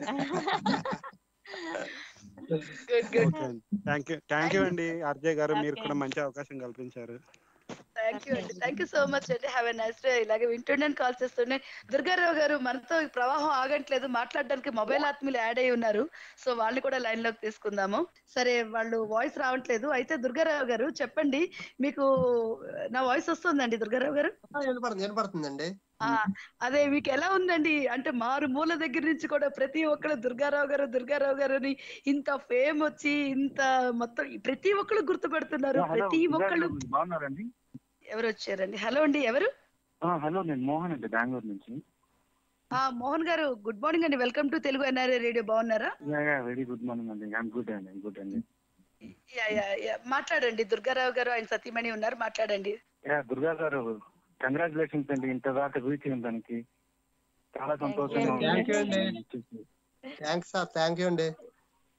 గుడ్ గుడ్ ఓకే అండి థ్యాంక్ యూ థ్యాంక్ యూ అండి ఆర్జే గారు మీరు Okay. కూడా మంచి అవకాశం కల్పించారు థ్యాంక్ యూ అండి థ్యాంక్ యూ సో మచ్ అండి హ్యావ్ ఎ నైస్ డే ఇలాగే వింటుండని కాల్ చేస్తుండే దుర్గారావు గారు మనతో ఈ ప్రవాహం ఆగట్లేదు మాట్లాడడానికి మొబైల్ ఆత్మీయులు యాడ్ అయి ఉన్నారు సో వాళ్ళని కూడా లైన్ లోకి తీసుకుందాము సరే వాళ్ళు వాయిస్ రావట్లేదు అయితే దుర్గారావు గారు చెప్పండి మీకు నా వాయిస్ వస్తుందండి దుర్గారావు గారు ఆ, వినపడుతుంది వినపడుతుందండి ఆ అదే మీకు ఎలా ఉందండి అంటే మారు మూల దగ్గర నుంచి కూడా ప్రతి ఒక్కరు దుర్గారావు గారు దుర్గారావు గారు అని ఇంత ఫేమ్ వచ్చి ఇంత మొత్తం ప్రతి ఒక్కరు గుర్తుపెడుతున్నారు ప్రతి ఒక్కళ్ళు బాగున్నారండి ఎవరు వచ్చారండి హలో అండి ఎవరు ఆ, హలో నేను మోహన్ అండి బెంగళూరు నుంచి ఆ మోహన్ గారు గుడ్ మార్నింగ్ అండి welcome to Telugu NRA radio బాగున్నారా yeah yeah very good morning అండి ఐఎమ్ గుడ్ అండి గుడ్ అండి యా, యా, యా. మాట్లాడండి దుర్గారావు గారు ఆయన సతీమణి ఉన్నారు మాట్లాడండి యా దుర్గా గారు కంగ్రాచులేషన్స్ అండి ఇంత దాకా రీచ్ అయిన దానికి చాలా సంతోషంగా Thank you అండి. ఉంది థ్యాంక్స్ సార్ థ్యాంక్ యూ అండి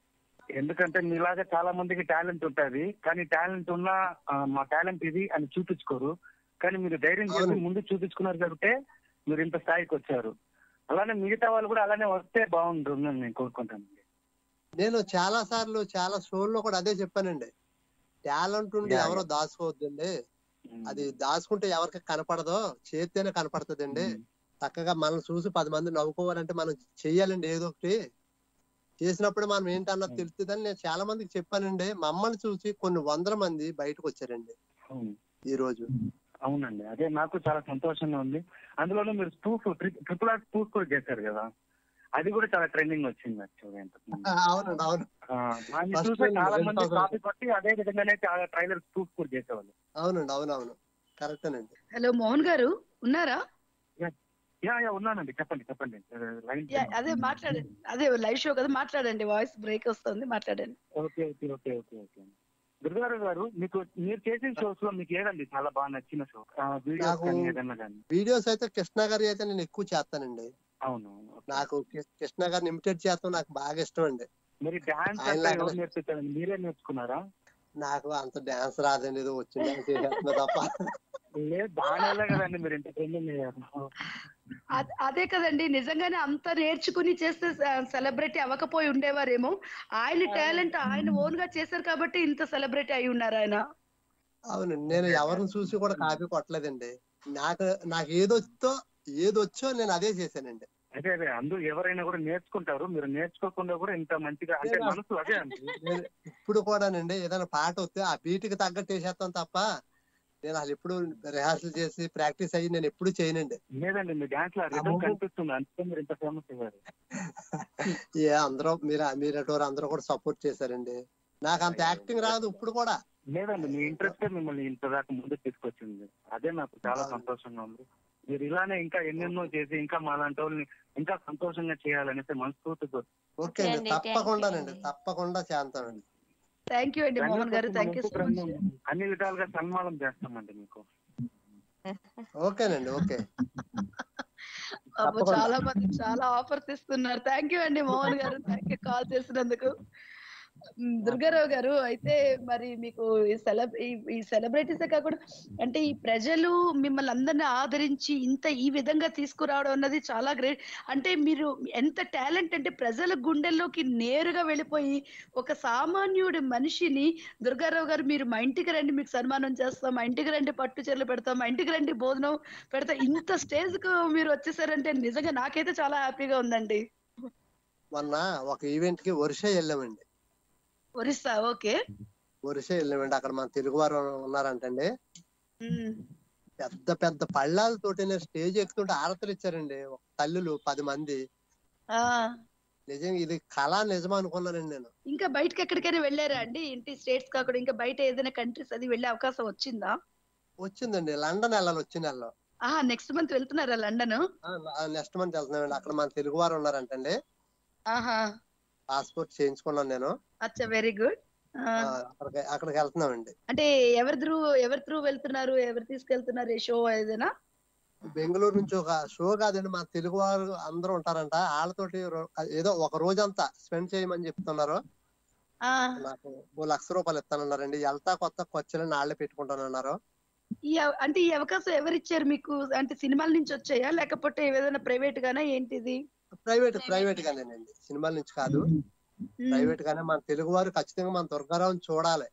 ఎందుకంటే మీలాగా చాలా మందికి టాలెంట్ ఉంటది కానీ టాలెంట్ ఉన్నా ఆ, మా టాలెంట్ ఇది అని చూపించుకోరు కానీ మీరు ధైర్యం చేసి అవును. ముందు చూపించుకున్నారు కాబట్టి మీరు ఇంత స్థాయికి వచ్చారు అలానే మిగతా వాళ్ళు కూడా అలానే వస్తే బాగుంటుందని నేను కోరుకుంటాను నేను చాలా సార్లు చాలా షోల్లో కూడా అదే చెప్పానండి టాలెంట్ ఉండి Yeah, ఎవరో దాచుకోవద్దండి అది దాచుకుంటే ఎవరికి కనపడదో చేస్తేనే కనపడుతుందండి చక్కగా మనం చూసి పది మంది నవ్వుకోవాలంటే మనం చెయ్యాలండి ఏదో ఒకటి చేసినప్పుడు మనం ఏంటన్నది తెలుస్తుందని నేను చాలా మందికి చెప్పానండి మమ్మల్ని చూసి కొన్ని వందల మంది బయటకు వచ్చారండి అవును ఈ రోజు అవునండి అదే నాకు చాలా సంతోషంగా ఉంది అందులోనూ మీరు స్పూఫ్ ట్రిపుల్ ఆర్ స్పూఫ్ కూడా చేశారు కదా అది కూడా చాలా ట్రెండింగ్ వచ్చింది యాక్చువల్గా ఇంతకుముందు. అవునండి అవును ఆ, దాన్ని First చూసి time చాలా రెండు మంది సంవత్సరాలు. కాపీ కొట్టి అదే విధంగానే చాలా ట్రైలర్ స్పూఫ్ కూడా చేసేవాళ్ళు అవునండి అవునవును కరెక్టేనండి హలో మోహన్ గారు ఉన్నారా యా యా ఉన్నానండి చెప్పండి చెప్పండి లైన్ యా, అదే మాట్లాడండి అదే లైవ్ షో కదా మాట్లాడండి వాయిస్ బ్రేక్ వస్తుంది మాట్లాడండి okay okay okay okay okay Durga Rao garu మీకు మీరు చేసిన షోస్ లో మీకు ఏదండి చాలా బాగా నచ్చిన షో వీడియోస్ నాకు- కానీ ఏదన్నా కానీ వీడియోస్ అయితే కృష్ణ గారి అయితే నేను ఎక్కువ చేస్తానండి అవును అవును. ఓకే. నాకు కృ- కృష్ణ గారిని ఇమిటేట్ చేస్తాం నాకు బాగా ఇష్టం అండి మరి డాన్స్ ఆయన అంటే లాగా- ఎవరు నేర్పించారండి మీరే నేర్చుకున్నారా నాకు అంత డాన్స్ రాదండి ఏదో వచ్చింది డాన్స్ చేసేస్తున్నా తప్ప లేదు దానివల్ల కదండి మీరు ఇంత ట్రెండింగ్ అయ్యారు అద్- అదే కదండి నిజంగానే అంత నేర్చుకుని చేస్తే సెలబ్రిటీ అవ్వకపోయి ఉండేవారేమో ఆయన టాలెంట్ ఆయన ఓన్ గా చేశారు కాబట్టి ఇంత సెలబ్రిటీ అయి ఉన్నారు ఆయన అవునండి నేను ఎవరిని చూసి కూడా కాపీ కొట్టలేదండి నాకు నాకు ఏదొచ్చో ఏదొచ్చో నేను అదే చేశానండి అదే అదే అందరూ ఎవరైనా కూడా నేర్చుకుంటారు మీరు నేర్చుకోకుండా కూడా ఇంత మంచిగా అంటే లేదా? మనసు అదే అండి నేను ఇప్పుడు కూడానండి ఏదైనా పాట వస్తే ఆ బీట్ కి తగ్గట్టు వేసేస్తాను తప్ప నేను అసలు ఎప్పుడు రిహార్సల్ చేసి ప్రాక్టీస్ అయ్యి నేను ఎప్పుడు చేయనండి లేదండి మీ డాన్స్ లో రిటర్న్ అమ్మో. కనిపిస్తుంది అందుకే మీరు ఇంత ఫేమస్ అయ్యారు ఏ అందరూ మీరు మీరు అటు అందరూ కూడా సపోర్ట్ చేశారండి నాకు అంత యాక్టింగ్ రాదు ఇప్పుడు కూడా లేదండి మీ ఇంట్రెస్ట్ మిమ్మల్ని ఇంత దాకా ముందుకు తీసుకొచ్చింది అదే నాకు చాలా అవును. సంతోషంగా ఉంది మీరు ఇలానే ఇంకా ఎన్నెన్నో చేసి ఇంకా మా లాంటి వాళ్ళని ఇంకా సంతోషంగా చేయాలనేసి మనస్ఫూర్తిగా ఓకే అండి అండి, thank you తప్పకుండానండి అండి. తప్పకుండా చేస్తామండి థ్యాంక్ యూ అండి మోహన్ గారు థ్యాంక్ యూ సో మచ్ అన్ని విధాలుగా సన్మానం చేస్తామండి మీకు ఓకేనండి ఓకే అబ్బో, తప్పకుండా. చాలా మంది చాలా ఆఫర్స్ ఇస్తున్నారు థ్యాంక్ యూ అండి మోహన్ గారు థ్యాంక్ యూ కాల్ చేసినందుకు ఉమ్, దుర్గారావు గారు అయితే మరి మీకు ఈ సెలబ్ ఈ సెలబ్రిటీస్ కాకుండా అంటే ఈ ప్రజలు మిమ్మల్ని అందరిని ఆదరించి ఇంత ఈ విధంగా తీసుకురావడం అన్నది చాలా గ్రేట్ అంటే మీరు ఎంత టాలెంట్ అంటే ప్రజల గుండెల్లోకి నేరుగా వెళ్ళిపోయి ఒక సామాన్యుడి మనిషిని దుర్గారావు గారు మీరు మా ఇంటికి రండి మీకు సన్మానం చేస్తాం మా ఇంటికి రండి పట్టు చీరలు పెడతాం మా ఇంటికి రండి భోజనం పెడతాం ఇంత స్టేజ్ కు మీరు వచ్చేసారంటే నిజంగా నాకైతే చాలా హ్యాపీగా ఉందండి మొన్న ఒక ఈవెంట్ కి వర్ష వెళ్ళామండి ఒరిస్సా ఓకే వర్ష వెళ్ళామండి అక్కడ మన తెలుగు వారు ఉన్నారంటండి ఉమ్. పెద్ద పెద్ద పళ్ళాలతోటి నేను స్టేజ్ ఎక్కుతుంటే ఆరతలు ఇచ్చారండి ఒక తల్లులు పది మంది ఆ నిజంగా ఇది కళ నిజం అనుకున్నానండి నేను ఇంకా బయటకి ఎక్కడికైనా వెళ్ళారా అండి ఇంటి స్టేట్స్ కాకుండా ఇంకా బయట ఏదైనా కంట్రీస్ అది వెళ్ళే అవకాశం వచ్చిందా వచ్చిందండి లండన్ వెళ్ళాలి వచ్చే నెలలో ఆహా నెక్స్ట్ మంత్ వెళ్తున్నారా లండన్ నెక్స్ట్ మంత్ వెళ్తున్నామండి అక్కడ మన తెలుగు వారు ఉన్నారంటండి ఆహా పాస్పోర్ట్ చేయించుకున్నాను నేను అచ్చా వెరీ గుడ్ ఆ, అక్కడికి అక్కడికి వెళ్తున్నామండి అంటే ఎవరి త్రూ ఎవరి త్రూ వెళ్తున్నారు ఎవరు తీసుకెళ్తున్నారు ఏ షో ఏదైనా బెంగళూరు నుంచి ఒక షో కాదండి మన తెలుగు వారు అందరూ ఉంటారంట వాళ్ళతోటి రో- ఏదో ఒక రోజంతా స్పెండ్ చేయమని చెప్తున్నారు ఆ నాకు ఓ లక్ష రూపాయలు ఇస్తానన్నారండి వెళ్తా కొత్త ఖర్చులను వాళ్ళే పెట్టుకుంటానన్నారు ఈ అవ- అంటే ఈ అవకాశం ఎవరు ఇచ్చారు మీకు అంటే సినిమాల నుంచి వచ్చాయా లేకపోతే ఏదైనా ప్రైవేట్ గానా ఏంటిది ప్రైవేట్ ప్రైవేట్ గానేనండి సినిమాల నుంచి కాదు ఉమ్, ప్రైవేట్ గానే మన తెలుగు వారు ఖచ్చితంగా మన దుర్గారావుని చూడాలి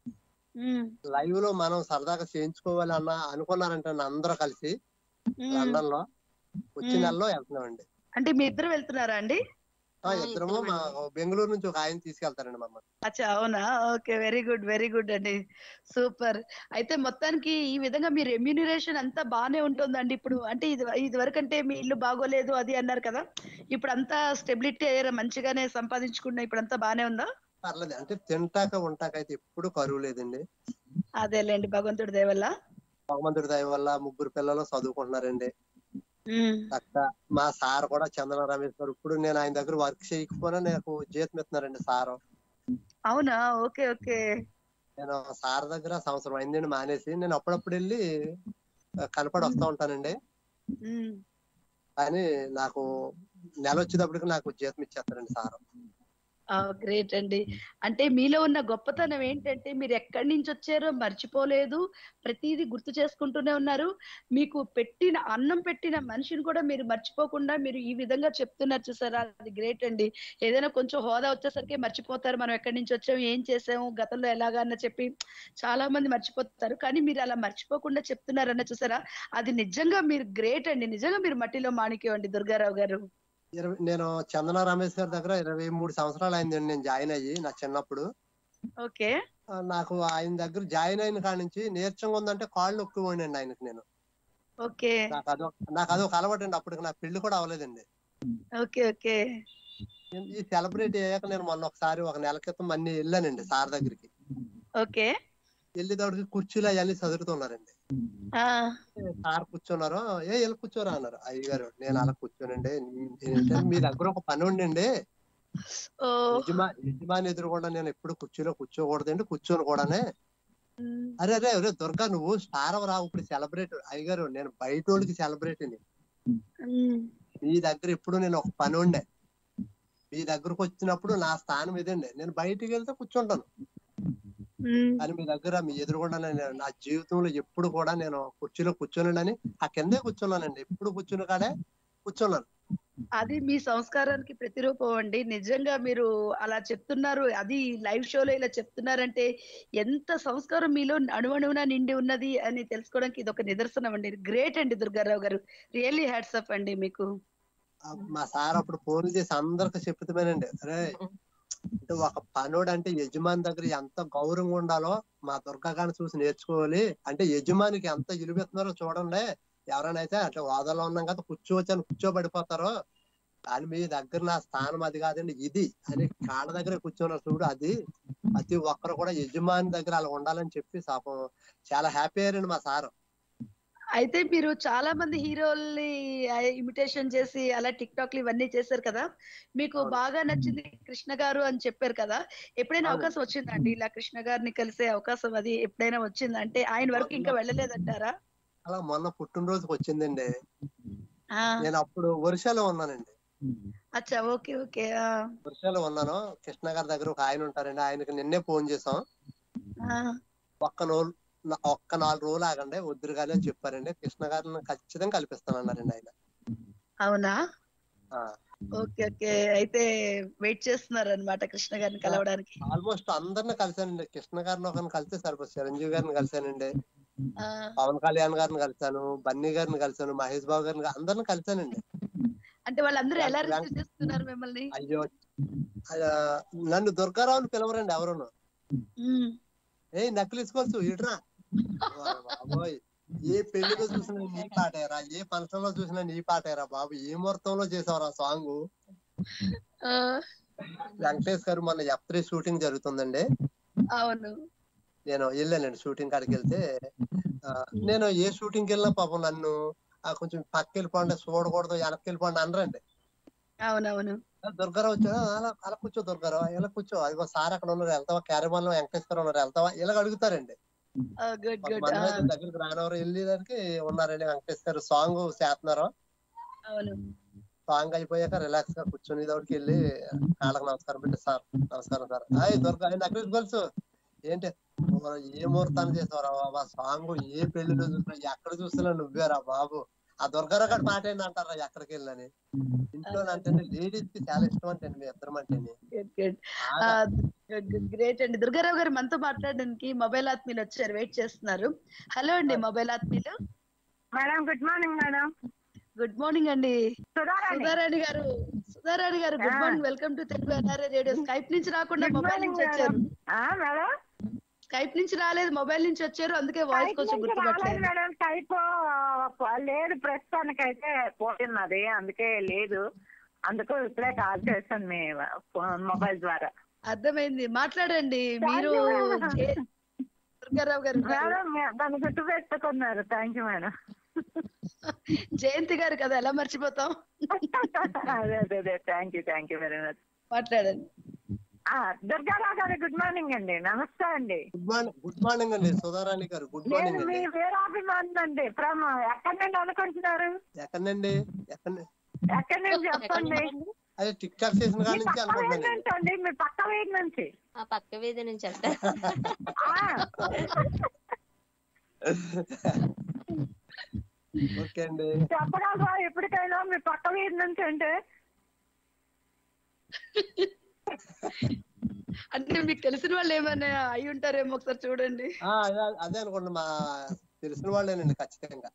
ఉమ్, లైవ్ లో మనం సరదాగా చేయించుకోవాలి అన్న అనుకున్నారంటే అందరూ కలిసి ఉమ్. లండన్ లో వచ్చే మ్మ్. నెలలో వెళ్తున్నామండి అంటే మీ ఇద్దరు వెళ్తున్నారా అండి ఆ, ఇద్దరము మా బెంగళూరు నుంచి ఒక ఆయన తీసుకెళ్తారండి మమ్మల్ని అచ్చా అవునా okay very good very good అండి సూపర్ అయితే మొత్తానికి ఈ విధంగా మీ రెమ్యూనరేషన్ అంతా బానే ఉంటుందండి ఇప్పుడు అంటే ఇది ఇది వరకు అంటే మీ ఇల్లు బాగోలేదు అది అన్నారు కదా ఇప్పుడు అంతా స్టెబిలిటీ అయ్యారా మంచిగానే సంపాదించుకున్నా ఇప్పుడు అంతా బానే ఉందా పర్లేదు అంటే తింటాక ఉంటాక అయితే ఎప్పుడు కరువు లేదండి అదేలేండి భగవంతుడి దయ వల్ల భగవంతుడి దయ వల్ల ముగ్గురు పిల్లలు చదువుకుంటున్నారండి ఉమ్, చక్క మా సార్ కూడా చందన రమేష్ గారు ఇప్పుడు నేను ఆయన దగ్గర వర్క్ చేయకపోయినా నాకు జీతం ఇస్తున్నారండి సారు అవునా ఓకే ఓకే నేను సార్ దగ్గర సంవత్సరం అయిందండి మానేసి నేను అప్పుడప్పుడు వెళ్ళి ఆ, కనపడి వస్తా ఉంటానండి ఉమ్, కానీ నాకు నెల వచ్చేటప్పటికి నాకు జీతం ఇచ్చేస్తారండి సార్ గ్రేట్ అండి అంటే మీలో ఉన్న గొప్పతనం ఏంటంటే మీరు ఎక్కడి నుంచి వచ్చారో మర్చిపోలేదు ప్రతిదీ గుర్తు చేసుకుంటూనే ఉన్నారు మీకు పెట్టిన అన్నం పెట్టిన మనిషిని కూడా మీరు మర్చిపోకుండా మీరు ఈ విధంగా చెప్తున్నారు చూసారా అది గ్రేట్ అండి ఏదైనా కొంచెం హోదా వచ్చేసరికి మర్చిపోతారు మనం ఎక్కడి నుంచి వచ్చాము ఏం చేసాము గతంలో ఎలాగా అన్న చెప్పి చాలా మంది మర్చిపోతారు కానీ మీరు అలా మర్చిపోకుండా చెప్తున్నారన్న చూసారా అది నిజంగా మీరు గ్రేట్ అండి నిజంగా మీరు మట్టిలో మాణిక్యం అండి దుర్గారావు గారు ఇరవై నేను చందన రమేష్ గారి దగ్గర ఇరవై మూడు సంవత్సరాలు అయిందండి నేను జాయిన్ అయ్యి నా చిన్నప్పుడు ఓకే ఆ, నాకు ఆయన దగ్గర జాయిన్ అయిన కాడ నుంచి నీరసంగా ఉందంటే కాళ్ళు నొక్కిపోయినండి ఆయనకి నేను ఓకే నాకు అదొక నాకు అదొక అలవాటు అండి అప్పటికి నా పెళ్లి కూడా అవ్వలేదండి ఓకే ఓకే ఈ సెలబ్రిటీ అయ్యాక నేను మొన్న ఒకసారి ఒక నెల క్రితం అన్ని వెళ్ళానండి సార్ దగ్గరికి ఓకే వెళ్ళేటప్పటికి కుర్చీలు అవన్నీ చదువుతున్నారండి ఆ సార్ కూర్చున్నారు ఏ వెళ్ళి కూర్చోరా అన్నారు అయ్యగారు నేను అలా కూర్చోనండి ఏంటంటే మీ దగ్గర ఒక పని ఉండండి ఓ యజమా యజమాని ఎదురుకుండా నేను ఎప్పుడు కుర్చీలో కూర్చోకూడదండి కూర్చోను కూడానే ఉమ్, అరే అరే అరే దుర్గా నువ్వు స్టార్ రా ఇప్పుడు సెలబ్రేట్ అయ్యగారు నేను బయట వాళ్ళకి సెలబ్రిటీని ఉమ్, మీ దగ్గర ఎప్పుడు నేను ఒక పని ఉండే మీ దగ్గరకు వచ్చినప్పుడు నా స్థానం ఇదండి నేను బయటికి వెళ్తే కూర్చుంటాను ఉమ్. కానీ మీ దగ్గర మీ ఎదురుగుండా నేను నా జీవితంలో ఎప్పుడు కూడా నేను కుర్చీలో కూర్చోనండి ఆ కిందే కూర్చున్నానండి ఎప్పుడు కూర్చుని కాడే కూర్చున్నాను అది మీ సంస్కారానికి ప్రతిరూపం అండి నిజంగా మీరు అలా చెప్తున్నారు అది లైవ్ షోలో ఇలా చెప్తున్నారంటే ఎంత సంస్కారం మీలో అణువణువున నిండి ఉన్నది అని తెలుసుకోవడానికి ఇది ఒక నిదర్శనం అండి గ్రేట్ అండి దుర్గారావు గారు రియల్లీ హ్యాట్సప్ అండి మీకు ఆ మా సార్ అప్పుడు ఫోన్ చేసి అందరికి చెప్తామేనండి అరే అంటే ఒక పనోడు అంటే యజమాని దగ్గర ఎంత గౌరవంగా ఉండాలో మా దుర్గా గారిని చూసి నేర్చుకోవాలి అంటే యజమానికి ఎంత ఇలువెత్తున్నారో చూడండి ఎవరైనా అయితే అట్లా హోదాలో ఉన్నాం కదా కూర్చోవచ్చు అని కూర్చోబడిపోతారో కానీ మీ దగ్గర నా స్థానం అది కాదండి ఇది అని కాళ్ళ దగ్గర కూర్చున్నారు చూడు అది ప్రతి ఒక్కరు కూడా యజమాని దగ్గర అలా ఉండాలని చెప్పి పాపం చాలా హ్యాపీ అయ్యారండి మా సారు అయితే మీరు చాలా మంది హీరోల్ని ఇమిటేషన్ చేసి అలా టిక్ టాక్లు ఇవన్నీ చేశారు కదా మీకు అవును. బాగా నచ్చింది కృష్ణ గారు అని చెప్పారు కదా ఎప్పుడైనా అవును. అవకాశం వచ్చిందండి ఇలా కృష్ణ గారిని కలిసే అవకాశం అది ఎప్పుడైనా వచ్చిందా అంటే ఆయన వరకు ఇంకా వెళ్ళలేదంటారా అలా మొన్న పుట్టినరోజుకి వచ్చిందండి ఆ, నేను అప్పుడు ఒరిస్సాలో ఉన్నానండి అచ్చా ఓకే ఓకే ఆ, ఒరిస్సాలో ఉన్నాను కృష్ణ గారి దగ్గర ఒక ఆయన ఉంటారండి ఆయనకి నిన్నే ఫోన్ చేసాం ఆ, ఒక్క రోజు ఒక్క నాలుగు రోజులు ఆగండి వద్దురు కానీ అని చెప్పారండి కృష్ణ గారిని ఖచ్చితంగా కల్పిస్తానన్నారండి ఆయన అవునా ఆ, ఓకే ఓకే అయితే వెయిట్ చేస్తున్నారు అనమాట కృష్ణ గారిని కలవడానికి ఆల్మోస్ట్ అందరిని కలిశానండి కృష్ణ గారిని ఒకరిని కలిస్తే సరిపోతుంది చిరంజీవి గారిని కలిశానండి ఆ, పవన్ కళ్యాణ్ గారిని కలిశాను బన్నీ గారిని కలిశాను మహేష్ బాబు గారిని కలి- అందరిని కలిశానండి అంటే వాళ్ళందరూ ఎలా వెంక- రిసీవ్ చేస్తున్నారు మిమ్మల్ని అయ్యో ఆ, నన్ను దుర్గారావుని పిలవరండి ఎవరును ఉమ్, ఏ నక్కిలిసుకోవచ్చు ఇట్రా బాబోయ్ ఏ పెళ్లిలో చూసినా నీ పాటేరా ఏ ఫంక్షన్ లో చూసినా నీ పాటేరా బాబు ఏ ముహూర్తంలో చేసావురా సాంగ్ ఆ, వెంకటేష్ గారు మొన్న ఎఫ్ త్రీ షూటింగ్ జరుగుతుందండి అవును నేను వెళ్ళానండి షూటింగ్ కాడికి వెళ్తే ఆ, నేను ఏ షూటింగ్ వెళ్ళినా పాపం నన్ను ఆ, కొంచెం పక్క వెళ్ళిపోండి చూడకూడదు వెనక్కి వెళ్ళిపోండి అనరండి అవునవును ఆ, దుర్గారావు వచ్చాడు "ఆ, అలా అలా కూర్చో దుర్గారావు ఇలా కూర్చో అదిగో సార్ అక్కడ ఉన్నారు వెళ్తావా క్యారమాన్ లో వెంకటేశ్వర ఉన్నారు వెళ్తావా ఇలా అడుగుతారండి గుడ్ గుడ్ కొంతమంది అయితే దగ్గరికి రానవరు వెళ్ళేదానికి ఉన్నారండి వెంకటేష్ గారు సాంగ్ చేస్తున్నారు అవును సాంగ్ అయిపోయాక రిలాక్స్ గా కూర్చొని దౌడికి వెళ్ళి కాళ్ళకి నమస్కారం పెట్టి సార్ నమస్కారం sir hi Durga necklace girls ఏంటి ఓ, ఏ ముహూర్తాన్ని చేసావురా బాబా సాంగ్ ఏ పెళ్లిలో చూసినా ఎక్కడ చూసినా నువ్వేరా బాబు ఆ దుర్గారావు గారి పాట ఏంటి అంటారా ఎక్కడికి వెళ్ళని ఇంట్లో అంటే లేడీస్ కి చాలా ఇష్టం అంటే మీ ఇద్దరం అంటే గుడ్ గుడ్ గ్రేట్ అండి దుర్గారావు గారు మనతో మాట్లాడడానికి మొబైల్ ఆత్మీయులు వచ్చారు వెయిట్ చేస్తున్నారు హలో అండి మొబైల్ ఆత్మీయులు madam good morning madam good morning అండి సుధారాణి సుధారాణి గారు సుధారాణి గారు గుడ్ ఆ. Morning welcome to Telugu NRA radio Skype నుంచి రాకుండా Good మొబైల్ morning, నుంచి వచ్చారు ఆ మేడం స్కైప్ నుంచి రాలేదు మొబైల్ నుంచి వచ్చారు అందుకే వాయిస్ టైప్ కొంచెం నుంచి రాలేదు గుర్తుపట్టలేదు మేడం టైప్ లేదు ప్రస్తుతానికి అయితే పోతున్నది అందుకే లేదు అందుకు ఇప్పుడే కాల్ చేశాను మీ మొబైల్ ద్వారా అర్థమైంది మాట్లాడండి మీరు Thank you, madam. జే- దుర్గారావు గారు ఉన్నారు. మేడం మీ- దాన్ని గుర్తు పెట్టుకున్నారు థ్యాంక్ యూ మేడం జయంతి గారు కదా ఎలా మర్చిపోతాం అదే అదే అదే thank you thank you very much మాట్లాడండి దుర్గారావు గారు గుడ్ మార్నింగ్ అండి నమస్తే అండి గుడ్ మార్నింగ్ గుడ్ మార్నింగ్ అండి సుధారాణి గారు గుడ్ నేను మార్నింగ్ మీ అండి వీరాభిమాని అండి ఫ్రమ్ ఎక్కడి నుండి అనుకుంటున్నారు ఎక్కడండి ఎక్కడ ఎక్కడి నుంచి ఎక్కడి చెప్పండి నుంచి? అదే టిక్ టాక్ చేసిన కాడి మీ నుంచి పక్క వీధి అనుకుంటున్నాను నుంచి అండి మీ పక్క వీధి నుంచి ఆ పక్క వీధి నుంచి అంట ఆ, ఓకే అండి చెప్పగలరా ఎప్పటికైనా మీ పక్క వీధి నుంచి అంటే అంటే మీకు తెలిసిన వాళ్ళు ఏమైనా అయి ఉంటారేమో ఒకసారి చూడండి ఆ, అదే అదే అనుకోండి మా తెలిసిన వాళ్ళేనండి ఖచ్చితంగా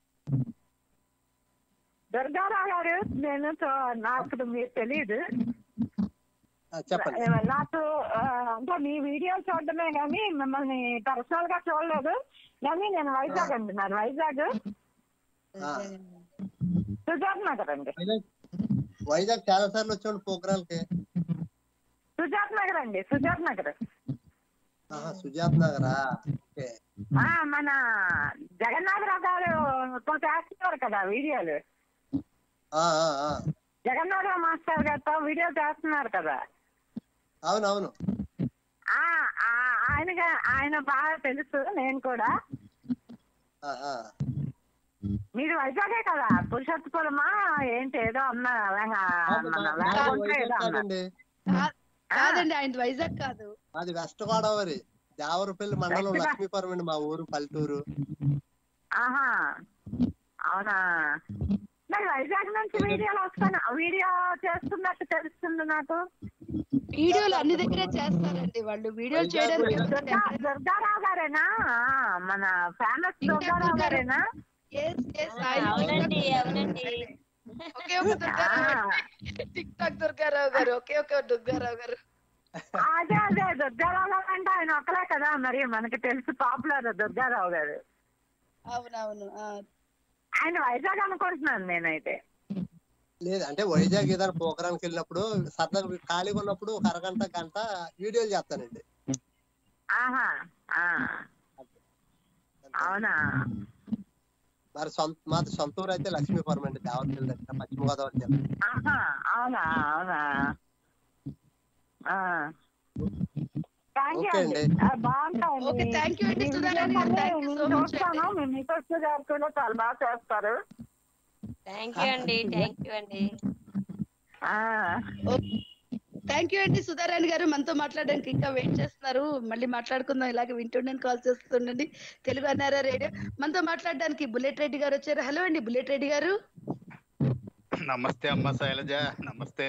దుర్గారావు గారు నేను చూ- నాకు మీరు తెలియదు ఆ, చెప్పండి నాకు ఆ, అంటే మీ వీడియో చూడటమే కానీ మిమ్మల్ని పర్సనల్ గా చూడలేదు కానీ నేను వైజాగ్ అండి నాది వైజాగ్ ఆ, సుజాత్ నగర్ అండి వైజాగ్ వైజాగ్ చాలా సార్లు వచ్చాను ప్రోగ్రాంకి సుజాత్ నగర్ అండి సుజాత్ నగర్ ఆహా, సుజాత్ నగరా ఓకే ఆ, మన జగన్నాథరావు గారు ఇప్పుడు చేస్తున్నారు కదా వీడియోలు ఆ, ఆ, ఆ. జగన్నాథరావు మాస్టర్ గారితో వీడియో చేస్తున్నారు కదా అవునవును ఆ ఆ, ఆయనగా ఆయన బాగా తెలుసు నేను కూడా ఆ, ఆ. మీరు వైజాగే కదా పురుషోత్తపురమా ఏంటి ఏదో అన్నా కాదు, మన నా- నాది వేగగుంట వైజాగ్ ఏదో అన్నారు కాదండి కా- కాదండి ఆయన వైజాగ్ కాదు అది వెస్ట్ గోదావరి దేవరపల్లి మండలం వెస్ట్ గా- లక్ష్మీపురం అండి మా ఊరు పల్లెటూరు ఆహా అవునా మరి వైజాగ్ నుంచి వీడియోలు వస్తాను వీడియో చేస్తున్నట్టు తెలుస్తుంది నాకు వీడియోలు అన్ని దగ్గరే చేస్తారండి వాళ్ళు వీడియోలు వైజాగ్ చేయడానికి వైజాగ్ ఎవరు దుర్గా దుర్గారావు గారేనా ఆ, మన ఫేమస్ ఇంకా దుర్గారావు దుర్గారావు. గారేనా Yes, yes, ఆ, ఆయన అవునండి అవునండి ఒకే ఒక దుర్గారావు టిక్ టాక్ దుర్గారావు గారు ఒకే ఒక దుర్గారావు గారు అదే అదే దుర్గారావు గారు అంటే ఆయన ఒక్కలే కదా మరి మనకి తెలుసు పాపులర్ దుర్గారావు గారు అవునవును ఆ. ఆయన వైజాగ్ అనుకుంటున్నాను నేనైతే లేదు అంటే వైజాగ్ ఏదైనా ప్రోగ్రాంకి వెళ్ళినప్పుడు సరదాగా ఖాళీగా ఉన్నప్పుడు ఒక అరగంట గంట వీడియోలు చేస్తానండి ఆహా ఆ, అవునా మరి సొంత మాది సొంత ఊరు అయితే లక్ష్మీపురం అండి దేవరపల్లి దగ్గర పశ్చిమ గోదావరి జిల్లా ఆహా అవునా అవునా థ్యాంక్ యూ ఓకే అండి అండి. ఆ, బాగుంటాయండి ఓకే, thank you అండి, మీ సుధారాణి గారు. వీడియోస్ Thank అన్నీ you so నేను much చూస్తాను అండి. మీ మీకోస్ గారు కూడా చాలా బాగా చేస్తారు థ్యాంక్ యూ అండి థ్యాంక్ యూ అండి ఆ, థ్యాంక్ యూ అండి సుధారాణి గారు మనతో మాట్లాడడానికి ఇంకా వెయిట్ చేస్తున్నారు మళ్ళీ మాట్లాడుకుందాం ఇలాగే వింటుండని కాల్ చేస్తుండండి తెలుగు అన్నారా రేడియో మనతో మాట్లాడడానికి బుల్లెట్ రెడ్డి గారు వచ్చారు హలో అండి బుల్లెట్ రెడ్డి గారు నమస్తే అమ్మ శైలజ నమస్తే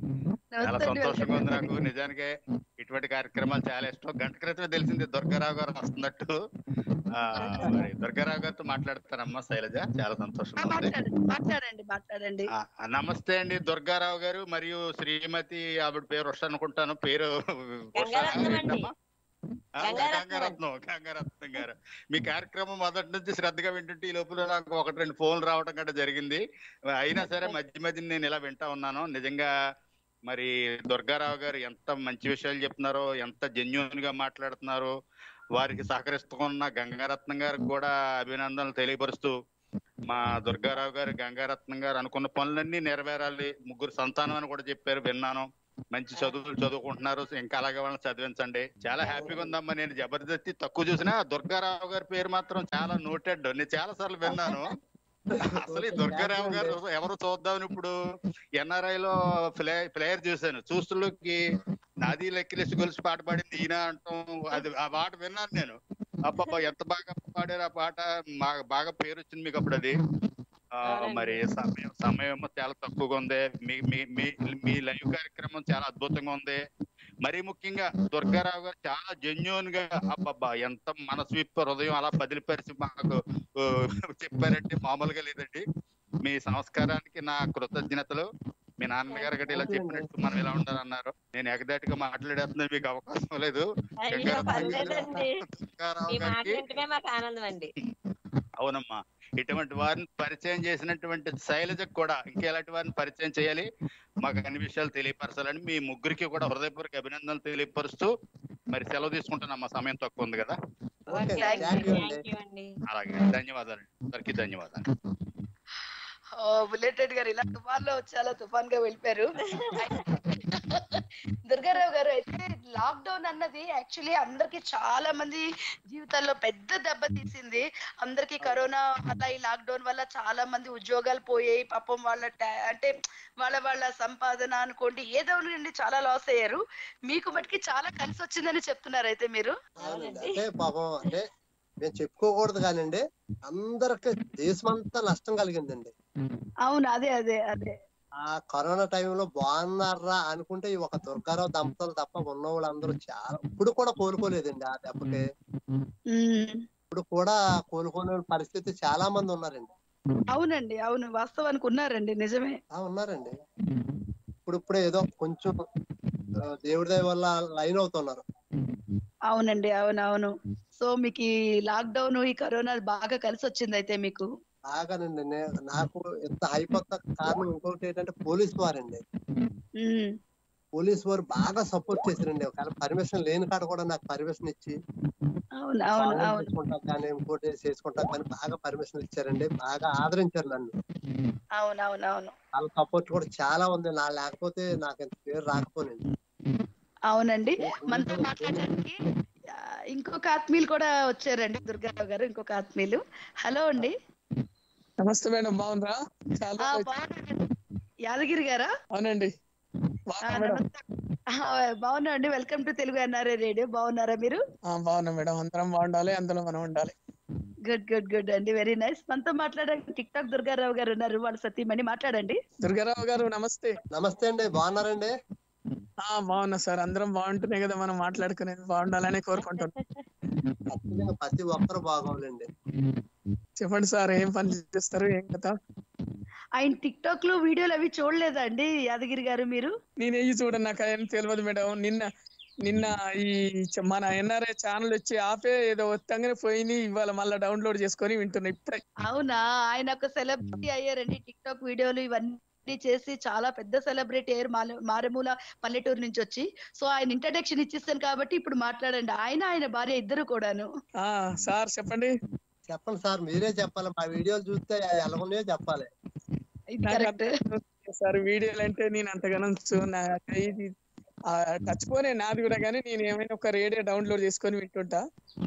చాలా నమస్తే అండి సంతోషంగా ఉంది వెల్కమ్ నాకు నిజానికి ఇటువంటి కార్యక్రమాలు చాలా ఇష్టం గంట క్రితమే తెలిసింది దుర్గారావు గారు వస్తున్నట్టు ఆ, మరి దుర్గారావు గారితో మాట్లాడతానమ్మా శైలజ చాలా సంతోషంగా ఉంది మాట్లాడండి మాట్లాడండి మాట్లాడండి ఆ, నమస్తే అండి దుర్గారావు గారు మరియు శ్రీమతి ఆవిడ పేరు ఉష అనుకుంటాను పేరు ఉష గంగారత్నం అండి. ఏంటమ్మా? ఆ, గంగారత్నం గంగారత్నం గంగారత్నం గారు మీ కార్యక్రమం మొదటి నుంచి శ్రద్ధగా వింటుంటే ఈ లోపల నాకు ఒకటి రెండు ఫోన్లు రావడం గట్రా జరిగింది అయినా సరే మధ్య మధ్య నేను ఇలా వింటా ఉన్నాను నిజంగా మరి దుర్గారావు గారు ఎంత మంచి విషయాలు చెప్తున్నారో ఎంత జెన్యున్ గా మాట్లాడుతున్నారో వారికి సహకరిస్తున్న గంగారత్నం గారికి కూడా అభినందనలు తెలియపరుస్తూ మా దుర్గారావు గారు గంగారత్నం గారు అనుకున్న పనులన్నీ నెరవేరాలి ముగ్గురు సంతానం అని కూడా చెప్పారు విన్నాను మంచి చదువులు చదువుకుంటున్నారు ఇంకా అలాగే వాళ్ళని చదివించండి చాలా హ్యాపీగా ఉందమ్మా నేను జబర్దస్తి తక్కువ చూసినా దుర్గారావు గారి పేరు మాత్రం చాలా నోటెడ్ నేను చాలా సార్లు విన్నాను అసలు ఈ దుర్గారావు గారు ఎవరు చూద్దామని ఇప్పుడు ఎన్ఆర్ఐ లో ప్లే ప్లేయర్ చూశాను చూస్తులోకి నాది లెక్కిలేసి గొలుసు పాట పాడింది ఈయన అంటాం అది ఆ పాట విన్నాను నేను అబ్బబ్బా ఎంత బాగా పాడారు ఆ పాట మా- బాగా పేరు వచ్చింది మీకు అప్పుడు అది ఆ, మరి సమయం సమయం ఏమో చాలా తక్కువగా ఉంది మీ మీ మీ మీ లైవ్ కార్యక్రమం చాలా అద్భుతంగా ఉంది మరీ ముఖ్యంగా దుర్గారావు గారు చాలా జెన్యున్ గా అబ్బబ్బా ఎంత మనసు విప్ప హృదయం అలా బదిలిపరిచి మాకు ఆ, చెప్పారంటే మామూలుగా లేదండి మీ సంస్కారానికి నా కృతజ్ఞతలు మీ నాన్నగారు గట్టి ఇలా చెప్పినట్టు మనం ఇలా ఉండాలన్నారు నేను ఎగదాటిగా మాట్లాడేస్తున్నాను మీకు అవకాశం లేదు అయ్యో గంగారత్నం గారు, పర్లేదండి దుర్గారావు మీ మాట గారికి వింటమే మాకు ఆనందం అండి అవునమ్మా ఇటువంటి వారిని పరిచయం చేసినటువంటి శైలజకు కూడా ఇంకెలాంటి వారిని పరిచయం చేయాలి మాకు అన్ని విషయాలు తెలియపరచాలని మీ ముగ్గురికి కూడా హృదయపూర్వక అభినందనలు తెలియపరుస్తూ మరి సెలవు తీసుకుంటున్నాం సమయం తక్కువ ఉంది కదా ఓకే ఓకే థ్యాంక్ అండి యూ అండి థ్యాంక్ యూ అండి అలాగే ధన్యవాదాలు అందరికీ ధన్యవాదాలు ఓ బుల్లెట్ రెడ్డి గారు ఇలా తుఫాన్ లో వచ్చి అలా తుఫాన్ గా వెళ్ళిపోయారు దుర్గారావు గారు అయితే లాక్డౌన్ అన్నది యాక్చువల్లీ అందరికి చాలా మంది జీవితాల్లో పెద్ద దెబ్బ తీసింది అందరికి కరోనా వల్ల ఈ లాక్డౌన్ వల్ల చాలా మంది ఉద్యోగాలు పోయాయి పాపం వాళ్ళ ta- అంటే వాళ్ళ వాళ్ళ సంపాదన అనుకోండి ఏదో నుండి చాలా లాస్ అయ్యారు మీకు మటుకి చాలా కలిసి వచ్చిందని చెప్తున్నారు అయితే మీరు అవునండి అంటే పాపం అంటే మేము చెప్పుకోకూడదు కానండి అందరికి దేశమంతా నష్టం కలిగిందండి అవును అదే అదే అదే ఆ కరోనా టైంలో బాగున్నారా అనుకుంటే ఈ ఒక దుర్గారావు దంపతులు తప్ప ఉన్న వాళ్ళందరూ చాలా ఇప్పుడు కూడా కోలుకోలేదండి ఆ దెబ్బకి ఉమ్. ఇప్పుడు కూడా కోలుకోని పరిస్థితి చాలా మంది ఉన్నారండి అవునండి అవును వాస్తవానికి ఉన్నారండి నిజమే ఆ ఉన్నారండి ఇప్పుడు ఇప్పుడే ఏదో కొంచెం ఆ, దేవుడి దయ వల్ల లైన్ అవుతున్నారు అవునండి అవును అవును సో మీకు ఈ లాక్డౌన్ ఈ కరోనా బాగా కలిసి వచ్చింది అయితే మీకు బాగానండి నే- నాకు ఎంత హైపోత కారణం ఇంకొకటి ఏంటంటే పోలీస్ వారండి ఉమ్. పోలీస్ వారు బాగా సపోర్ట్ చేశారండి ఒకవేళ పర్మిషన్ లేని కాడ కూడా నాకు పర్మిషన్ ఇచ్చి అవును అవును సాల్వ్ అవును చేసుకుంటా కానీ ఇంకోటి చేసుకుంటా కానీ బాగా పర్మిషన్ ఇచ్చారండి బాగా ఆదరించారు నన్ను అవును అవును అవును వాళ్ళ సపోర్ట్ కూడా చాలా ఉంది నా లేకపోతే నాకు ఇంత పేరు రాకపోనండి అవునండి మనతో మాట్లాడడానికి ఆ, ఇంకొక ఆత్మీయులు కూడా వచ్చారండి దుర్గారావు గారు ఇంకొక ఆత్మీయులు హలో అండి నమస్తే మేడం బాగుందా చాలా ఆ, రోజులు- బాగున్నానండి. యాదగిరి గారా అవునండి ఆ, బాగున్నా మేడం నమస్తే ఆ, బాగున్నా అండి welcome to Telugu NRA radio బాగున్నారా మీరు ఆ, బాగున్నా మేడం అందరం బాగుండాలి అందులో మనం ఉండాలి గుడ్ గుడ్ గుడ్ అండి వెరీ నైస్ మనతో మాట్లాడడానికి టిక్ టాక్ దుర్గారావు గారు ఉన్నారు వాళ్ళ సతీమణి మాట్లాడండి దుర్గారావు గారు నమస్తే నమస్తే అండి బాగున్నారండి ఆ బాగున్నా సార్ అందరం బాగుంటున్నాయి కదా మనం మాట్లాడుకునేది బాగుండాలని కోరుకుంటున్నాం ఖచ్చితంగా ప్రతి ఒక్కరు బాగోవాలండి చెప్పండి సార్ ఏం పని చేస్తారు ఏం కథ ఆయన టిక్ టాక్ లో వీడియోలు అవి చూడలేదా అండి యాదగిరి గారు మీరు నేను ఏవి చూడండి నాకు ఏం తెలియదు మేడం నిన్న నిన్న ఈ చ- మన ఎన్ఆర్ఐ ఛానల్ వచ్చి ఆపే ఏదో వత్తంగానే పోయి ఇవాళ మళ్ళీ డౌన్లోడ్ చేసుకొని వింటున్నా ఇప్పుడే అవునా ఆయన ఒక సెలబ్రిటీ అయ్యారండి టిక్ టాక్ వీడియోలు ఇవన్నీ చేసి చాలా పెద్ద సెలబ్రిటీ అయ్యారు మాల- మారుమూల పల్లెటూరు నుంచి వచ్చి సో ఆయన ఇంట్రడక్షన్ ఇచ్చేస్తాను కాబట్టి ఇప్పుడు మాట్లాడండి ఆయన ఆయన భార్య ఇద్దరు కూడాను ఆ సార్ చెప్పండి చెప్పండి సార్ మీరే చెప్పాలి మా వీడియోలు చూస్తే ఎలా ఉన్నాయో చెప్పాలి ఇది నాకు కరెక్ట్ అర్థం కాదు సార్ వీడియోలు అంటే నేను అంతగానం చూ- నా ఇది ఆ, టచ్ ఫోనే నాది కూడా కానీ నేను ఏమైనా ఒక రేడియో డౌన్లోడ్ చేసుకొని వింటుంటా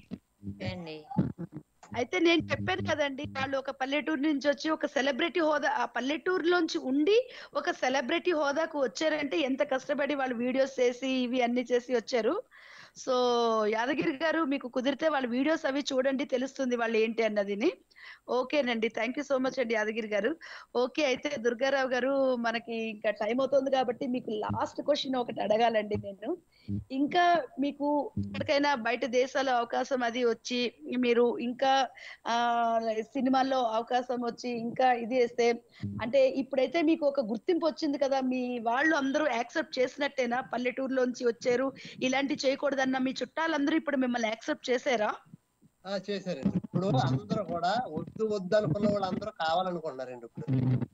అండి అయితే నేను చెప్పాను కదండి వాళ్ళు ఒక పల్లెటూరు నుంచి వచ్చి ఒక సెలబ్రిటీ హోదా ఆ పల్లెటూరులోంచి ఉండి ఒక సెలబ్రిటీ హోదాకు వచ్చారంటే ఎంత కష్టపడి వాళ్ళు వీడియోస్ చేసి ఇవి అన్ని చేసి వచ్చారు సో యాదగిరి గారు మీకు కుదిరితే వాళ్ళ వీడియోస్ అవి చూడండి తెలుస్తుంది వాళ్ళు ఏంటి అన్నదిని ఓకేనండి థ్యాంక్ యూ సో మచ్ అండి యాదగిరి గారు ఓకే అయితే దుర్గారావు గారు మనకి ఇంకా టైం అవుతుంది కాబట్టి మీకు లాస్ట్ క్వశ్చన్ ఒకటి అడగాలండి నేను ఇంకా మీకు ఎక్కడికైనా బయట దేశాల్లో అవకాశం అది వచ్చి మీరు ఇంకా ఆ సినిమాల్లో అవకాశం వచ్చి ఇంకా ఇది వేస్తే అంటే ఇప్పుడైతే మీకు ఒక గుర్తింపు వచ్చింది కదా మీ వాళ్ళు అందరూ యాక్సెప్ట్ చేసినట్టేనా పల్లెటూరులోంచి వచ్చారు ఇలాంటి చేయకూడదన్న మీ చుట్టాలందరూ ఇప్పుడు మిమ్మల్ని యాక్సెప్ట్ చేశారా ఆ చేశారండి ఇప్పుడు అందరూ కూడా వద్దు వద్దు అనుకున్న వాళ్ళందరూ కావాలనుకుంటున్నారండి ఇప్పుడు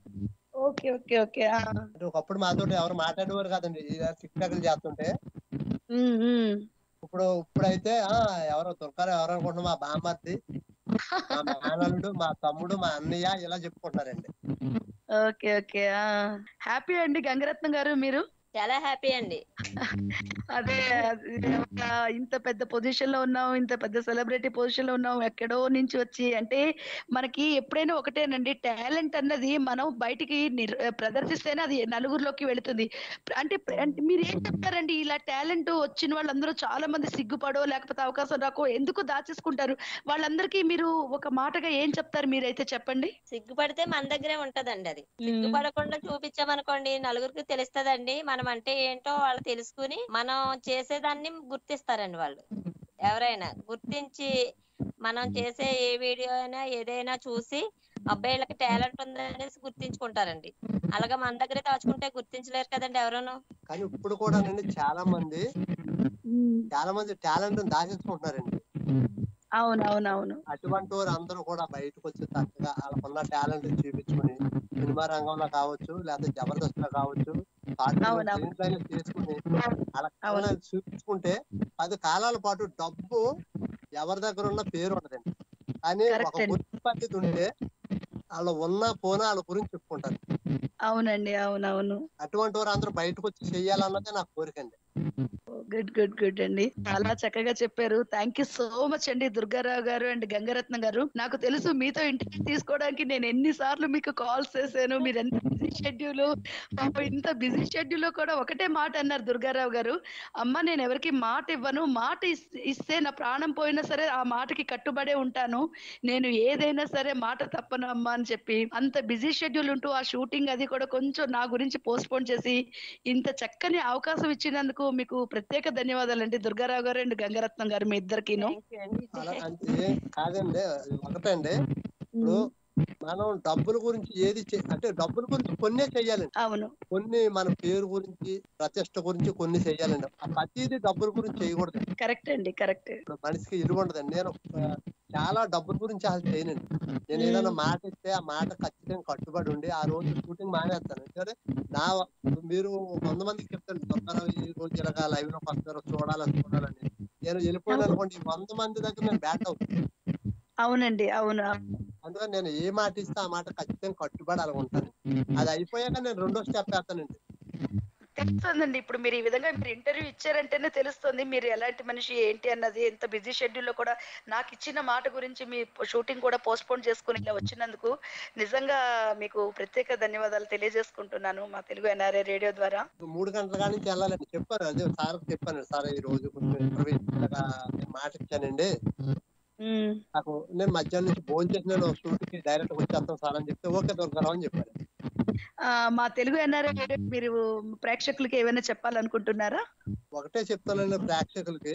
ఓకే ఓకే ఓకే ఆ. అంటే ఒకప్పుడు మాతో ఎవరు మాట్లాడేవారు కాదండి టిక్ టాక్లు చేస్తుంటే ఉమ్, ఉమ్. ఇప్పుడు ఇప్పుడైతే ఆ ఎవరో దుర్గారావు ఎవరు అనుకుంటున్నా మా బామ్మర్ది మా మేనల్లుడు మా తమ్ముడు మా అన్నయ్య ఇలా చెప్పుకుంటున్నారండి ఓకే ఓకే హ్యాపీ అండి గంగరత్నం గారు మీరు చాలా హ్యాపీ అండి అదే అది ఒక ఇంత పెద్ద పొజిషన్ లో ఉన్నాం ఇంత పెద్ద సెలబ్రిటీ పొజిషన్ లో ఉన్నాం ఎక్కడో నుంచి వచ్చి అంటే మనకి ఎప్పుడైనా ఒకటేనండి టాలెంట్ అన్నది మనం బయటికి నిర్- ప్రదర్శిస్తేనే అది నలుగురిలోకి వెళుతుంది అంటే అంటే మీరు ఏం చెప్తారండి ఇలా టాలెంట్ వచ్చిన వాళ్ళందరూ చాలా మంది సిగ్గుపడో లేకపోతే అవకాశం రాకో ఎందుకు దాచేసుకుంటారు వాళ్ళందరికీ మీరు ఒక మాటగా ఏం చెప్తారు మీరైతే చెప్పండి సిగ్గుపడితే మన దగ్గరే ఉంటదండి అది సిగ్గుపడకుండా చూపించామనుకోండి నలుగురికి తెలుస్తదండి మనం అంటే ఏంటో వాళ్ళు తెలుసుకుని మనం చేసేదాన్ని గుర్తిస్తారండి వాళ్ళు ఎవరైనా గుర్తించి మనం చేసే ఏ వీడియో అయినా ఏదైనా చూసి అబ్బాయిలకి టాలెంట్ ఉందనేసి గుర్తించుకుంటారండి అలాగా మన దగ్గరే దాచుకుంటే గుర్తించలేరు కదండి ఎవరును కానీ ఇప్పుడు కూడా అండి చాలా మంది చాలా మంది టాలెంట్ దాచేసుకుంటున్నారండి అవునవునవును అటువంటి వారు అందరూ కూడా బయటకు వచ్చి చక్కగా వాళ్ళకున్న టాలెంట్ చూపించుకొని సినిమా రంగంలో కావచ్చు లేకపోతే జబర్దస్త్ లో కావచ్చు పాటలు అవునవును. దేంట్లోనైనా చేసుకుని అలా టాలెంట్ చూపించుకుంటే పది కాలాల పాటు డబ్బు ఎవరి దగ్గర ఉన్న పేరు ఉండదండి కానీ ఒక Correct అండి. గుర్తు పద్ధతి ఉంటే వాళ్ళు ఉన్నా పోనా వాళ్ళ గురించి చెప్పుకుంటారు అవునండి అవునవును అటువంటి వారు అందరూ బయటకు వచ్చి చెయ్యాలన్నదే నా కోరిక అండి గుడ్ గుడ్ గుడ్ అండి చాలా చక్కగా చెప్పారు థ్యాంక్ యూ సో మచ్ అండి దుర్గారావు గారు అండ్ గంగరత్నం గారు నాకు తెలుసు మీతో ఇంటర్వ్యూ తీసుకోవడానికి నేను ఎన్ని సార్లు మీకు కాల్స్ చేశాను మీరు ఎంత బిజీ షెడ్యూల్ ఇంత బిజీ షెడ్యూల్ లో కూడా ఒకటే మాట అన్నారు దుర్గారావు గారు అమ్మ నేను ఎవరికి మాట ఇవ్వను మాట ఇస్- ఇస్తే నా ప్రాణం పోయినా సరే ఆ మాటకి కట్టుబడే ఉంటాను నేను ఏదైనా సరే మాట తప్పను అమ్మా అని చెప్పి అంత బిజీ షెడ్యూల్ ఉంటూ ఆ షూటింగ్ అది కూడా కొంచెం నా గురించి పోస్ట్ పోన్ చేసి ఇంత చక్కని అవకాశం ఇచ్చినందుకు మీకు ప్రత్యేక ధన్యవాదాలండి దుర్గారావు గారు అండ్ గంగరత్నం గారు మీ ఇద్దరికిను అలా అంటే కాదండి ఒకటే అండి ఇప్పుడు మనం డబ్బుల గురించి ఏది చే- అంటే డబ్బుల గురించి కొన్నే చెయ్యాలండి అవును కొన్ని మన పేరు గురించి ప్రతిష్ట గురించి కొన్ని చెయ్యాలండి ఆ ప్రతిదీ డబ్బుల గురించి చేయకూడదు కరెక్ట్ అండి కరెక్ట్ ఇప్పుడు మనిషికి ఇరుగు ఉండదండి నేను ఆ, చాలా డబ్బుల గురించి అసలు చేయనండి నేను ఏదైనా మాట ఇస్తే ఆ మాట ఖచ్చితంగా కట్టుబడి ఉండి ఆ రోజు షూటింగ్ మానేస్తాను ఎందుకంటే నా మీరు వంద మందికి చెప్తాను దొంగరావు ఈ రోజు ఇలాగా లైవ్ లోకి వస్తారు చూడాలని చూడాలని నేను వెళ్ళిపోయాను అనుకోండి ఈ వంద మంది దగ్గర నేను బ్యాట్ అవుతుంది అవునండి అవును అందుకని నేను ఏ మాట ఇస్తే ఆ మాట ఖచ్చితంగా కట్టుబడి అలా ఉంటాను అది అయిపోయాక నేను రెండో స్టెప్ వేస్తానండి తెలుస్తుందండి ఇప్పుడు మీరు ఈ విధంగా మీరు ఇంటర్వ్యూ ఇచ్చారంటేనే తెలుస్తుంది మీరు ఎలాంటి మనిషి ఏంటి అన్నది ఎంత బిజీ షెడ్యూల్ లో కూడా నాకు ఇచ్చిన మాట గురించి మీ షూటింగ్ కూడా పోస్ట్ పోన్ చేసుకుని ఇలా వచ్చినందుకు నిజంగా మీకు ప్రత్యేక ధన్యవాదాలు తెలియజేసుకుంటున్నాను మా తెలుగు ఎన్ఆర్ఐ రేడియో ద్వారా మూడు గంటల కాడి నుంచి వెళ్ళాలండి చెప్పాను అదే సార్ చెప్పాను సార్ ఈ రోజు కొంచెం ఇంటర్వ్యూ ఇలాగా నేను మాట ఇచ్చానండి నాకు నేను మధ్యాహ్నం నుంచి భోజనం చేసి నేను షూట్ కి డైరెక్ట్ వచ్చేస్తాను సార్ అని చెప్తే ఓకే దొరకరావు అని చెప్పారు ఆ, మా తెలుగు ఎన్ఆర్ఐ రేడియో మీరు ప్రేక్షకులకి ఏమైనా చెప్పాలనుకుంటున్నారా ఒకటే చెప్తానండి ప్రేక్షకులకి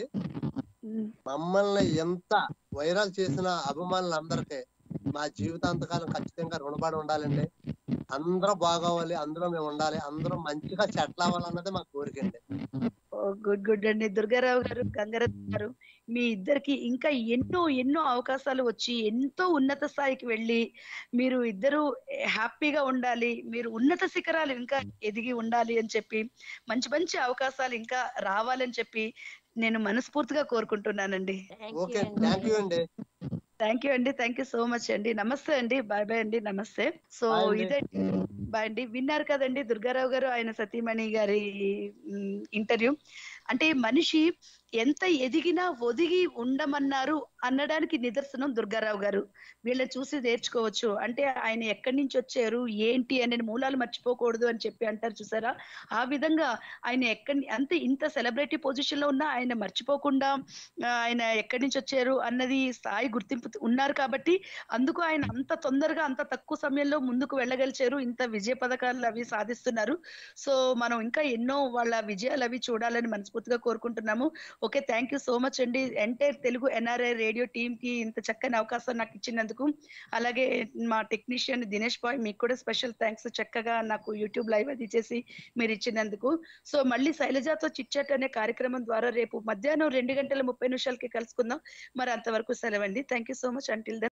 మమ్మల్ని ఎంత వైరల్ చేసిన అభిమానులందరికీ మా జీవితాంతకాలం ఖచ్చితంగా రుణపడి ఉండాలండి అందరూ బాగోవాలి అందులో మేము ఉండాలి అందరూ మంచిగా సెటిల్ అవ్వాలన్నది మా కోరిక అండి గుడ్ గుడ్ అండి దుర్గారావు గారు గంగారత్న గారు మీ ఇద్దరికి ఇంకా ఎన్నో ఎన్నో అవకాశాలు వచ్చి ఎంతో ఉన్నత స్థాయికి వెళ్ళి మీరు ఇద్దరు హ్యాపీగా ఉండాలి మీరు ఉన్నత శిఖరాలు ఇంకా ఎదిగి ఉండాలి అని చెప్పి మంచి మంచి అవకాశాలు ఇంకా రావాలని చెప్పి నేను మనస్ఫూర్తిగా కోరుకుంటున్నానండి ఓకే థ్యాంక్ యూ అండి థ్యాంక్ యూ అండి థ్యాంక్ యూ సో మచ్ అండి నమస్తే అండి బాయ్ బాయ్ అండి నమస్తే సో Bye అండి. ఇదే బాయ్ అండి విన్నారు కదండి దుర్గారావు గారు ఆయన సతీమణి గారి ఇంటర్వ్యూ అంటే మనిషి ఎంత ఎదిగినా ఒదిగి ఉండమన్నారు అనడానికి నిదర్శనం దుర్గారావు గారు వీళ్ళని చూసి నేర్చుకోవచ్చు అంటే ఆయన ఎక్కడి నుంచి వచ్చారు ఏంటి అనే మూలాలు మర్చిపోకూడదు అని చెప్పి అంటారు చూసారా ఆ విధంగా ఆయన ఎక్కడి అంతే ఇంత సెలబ్రిటీ పొజిషన్ లో ఉన్నా ఆయన మర్చిపోకుండా ఆ, ఆయన ఎక్కడి నుంచి వచ్చారు అన్నది స్థాయి గుర్తింపు ఉన్నారు కాబట్టి అందుకు ఆయన అంత తొందరగా అంత తక్కువ సమయంలో ముందుకు వెళ్ళగలిచారు ఇంత విజయ పథకాలు అవి సాధిస్తున్నారు సో మనం ఇంకా ఎన్నో వాళ్ళ విజయాలు అవి చూడాలని మనస్ఫూర్తిగా కోరుకుంటున్నాము okay thank you so much అండి entire Telugu NRI radio team కి ఇంత చక్కని అవకాశం నాకు ఇచ్చినందుకు అలాగే మా టెక్నీషియన్ దినేష్ బాయ్ మీకు కూడా స్పెషల్ థ్యాంక్స్ చక్కగా నాకు యూట్యూబ్ లైవ్ అది చేసి మీరు ఇచ్చినందుకు సో మళ్ళీ శైలజాతో చిట్చాట్ అనే కార్యక్రమం ద్వారా రేపు మధ్యాహ్నం రెండు గంటల ముప్పై నిమిషాలకి కలుసుకుందాం మరి అంతవరకు సెలవండి thank you so much until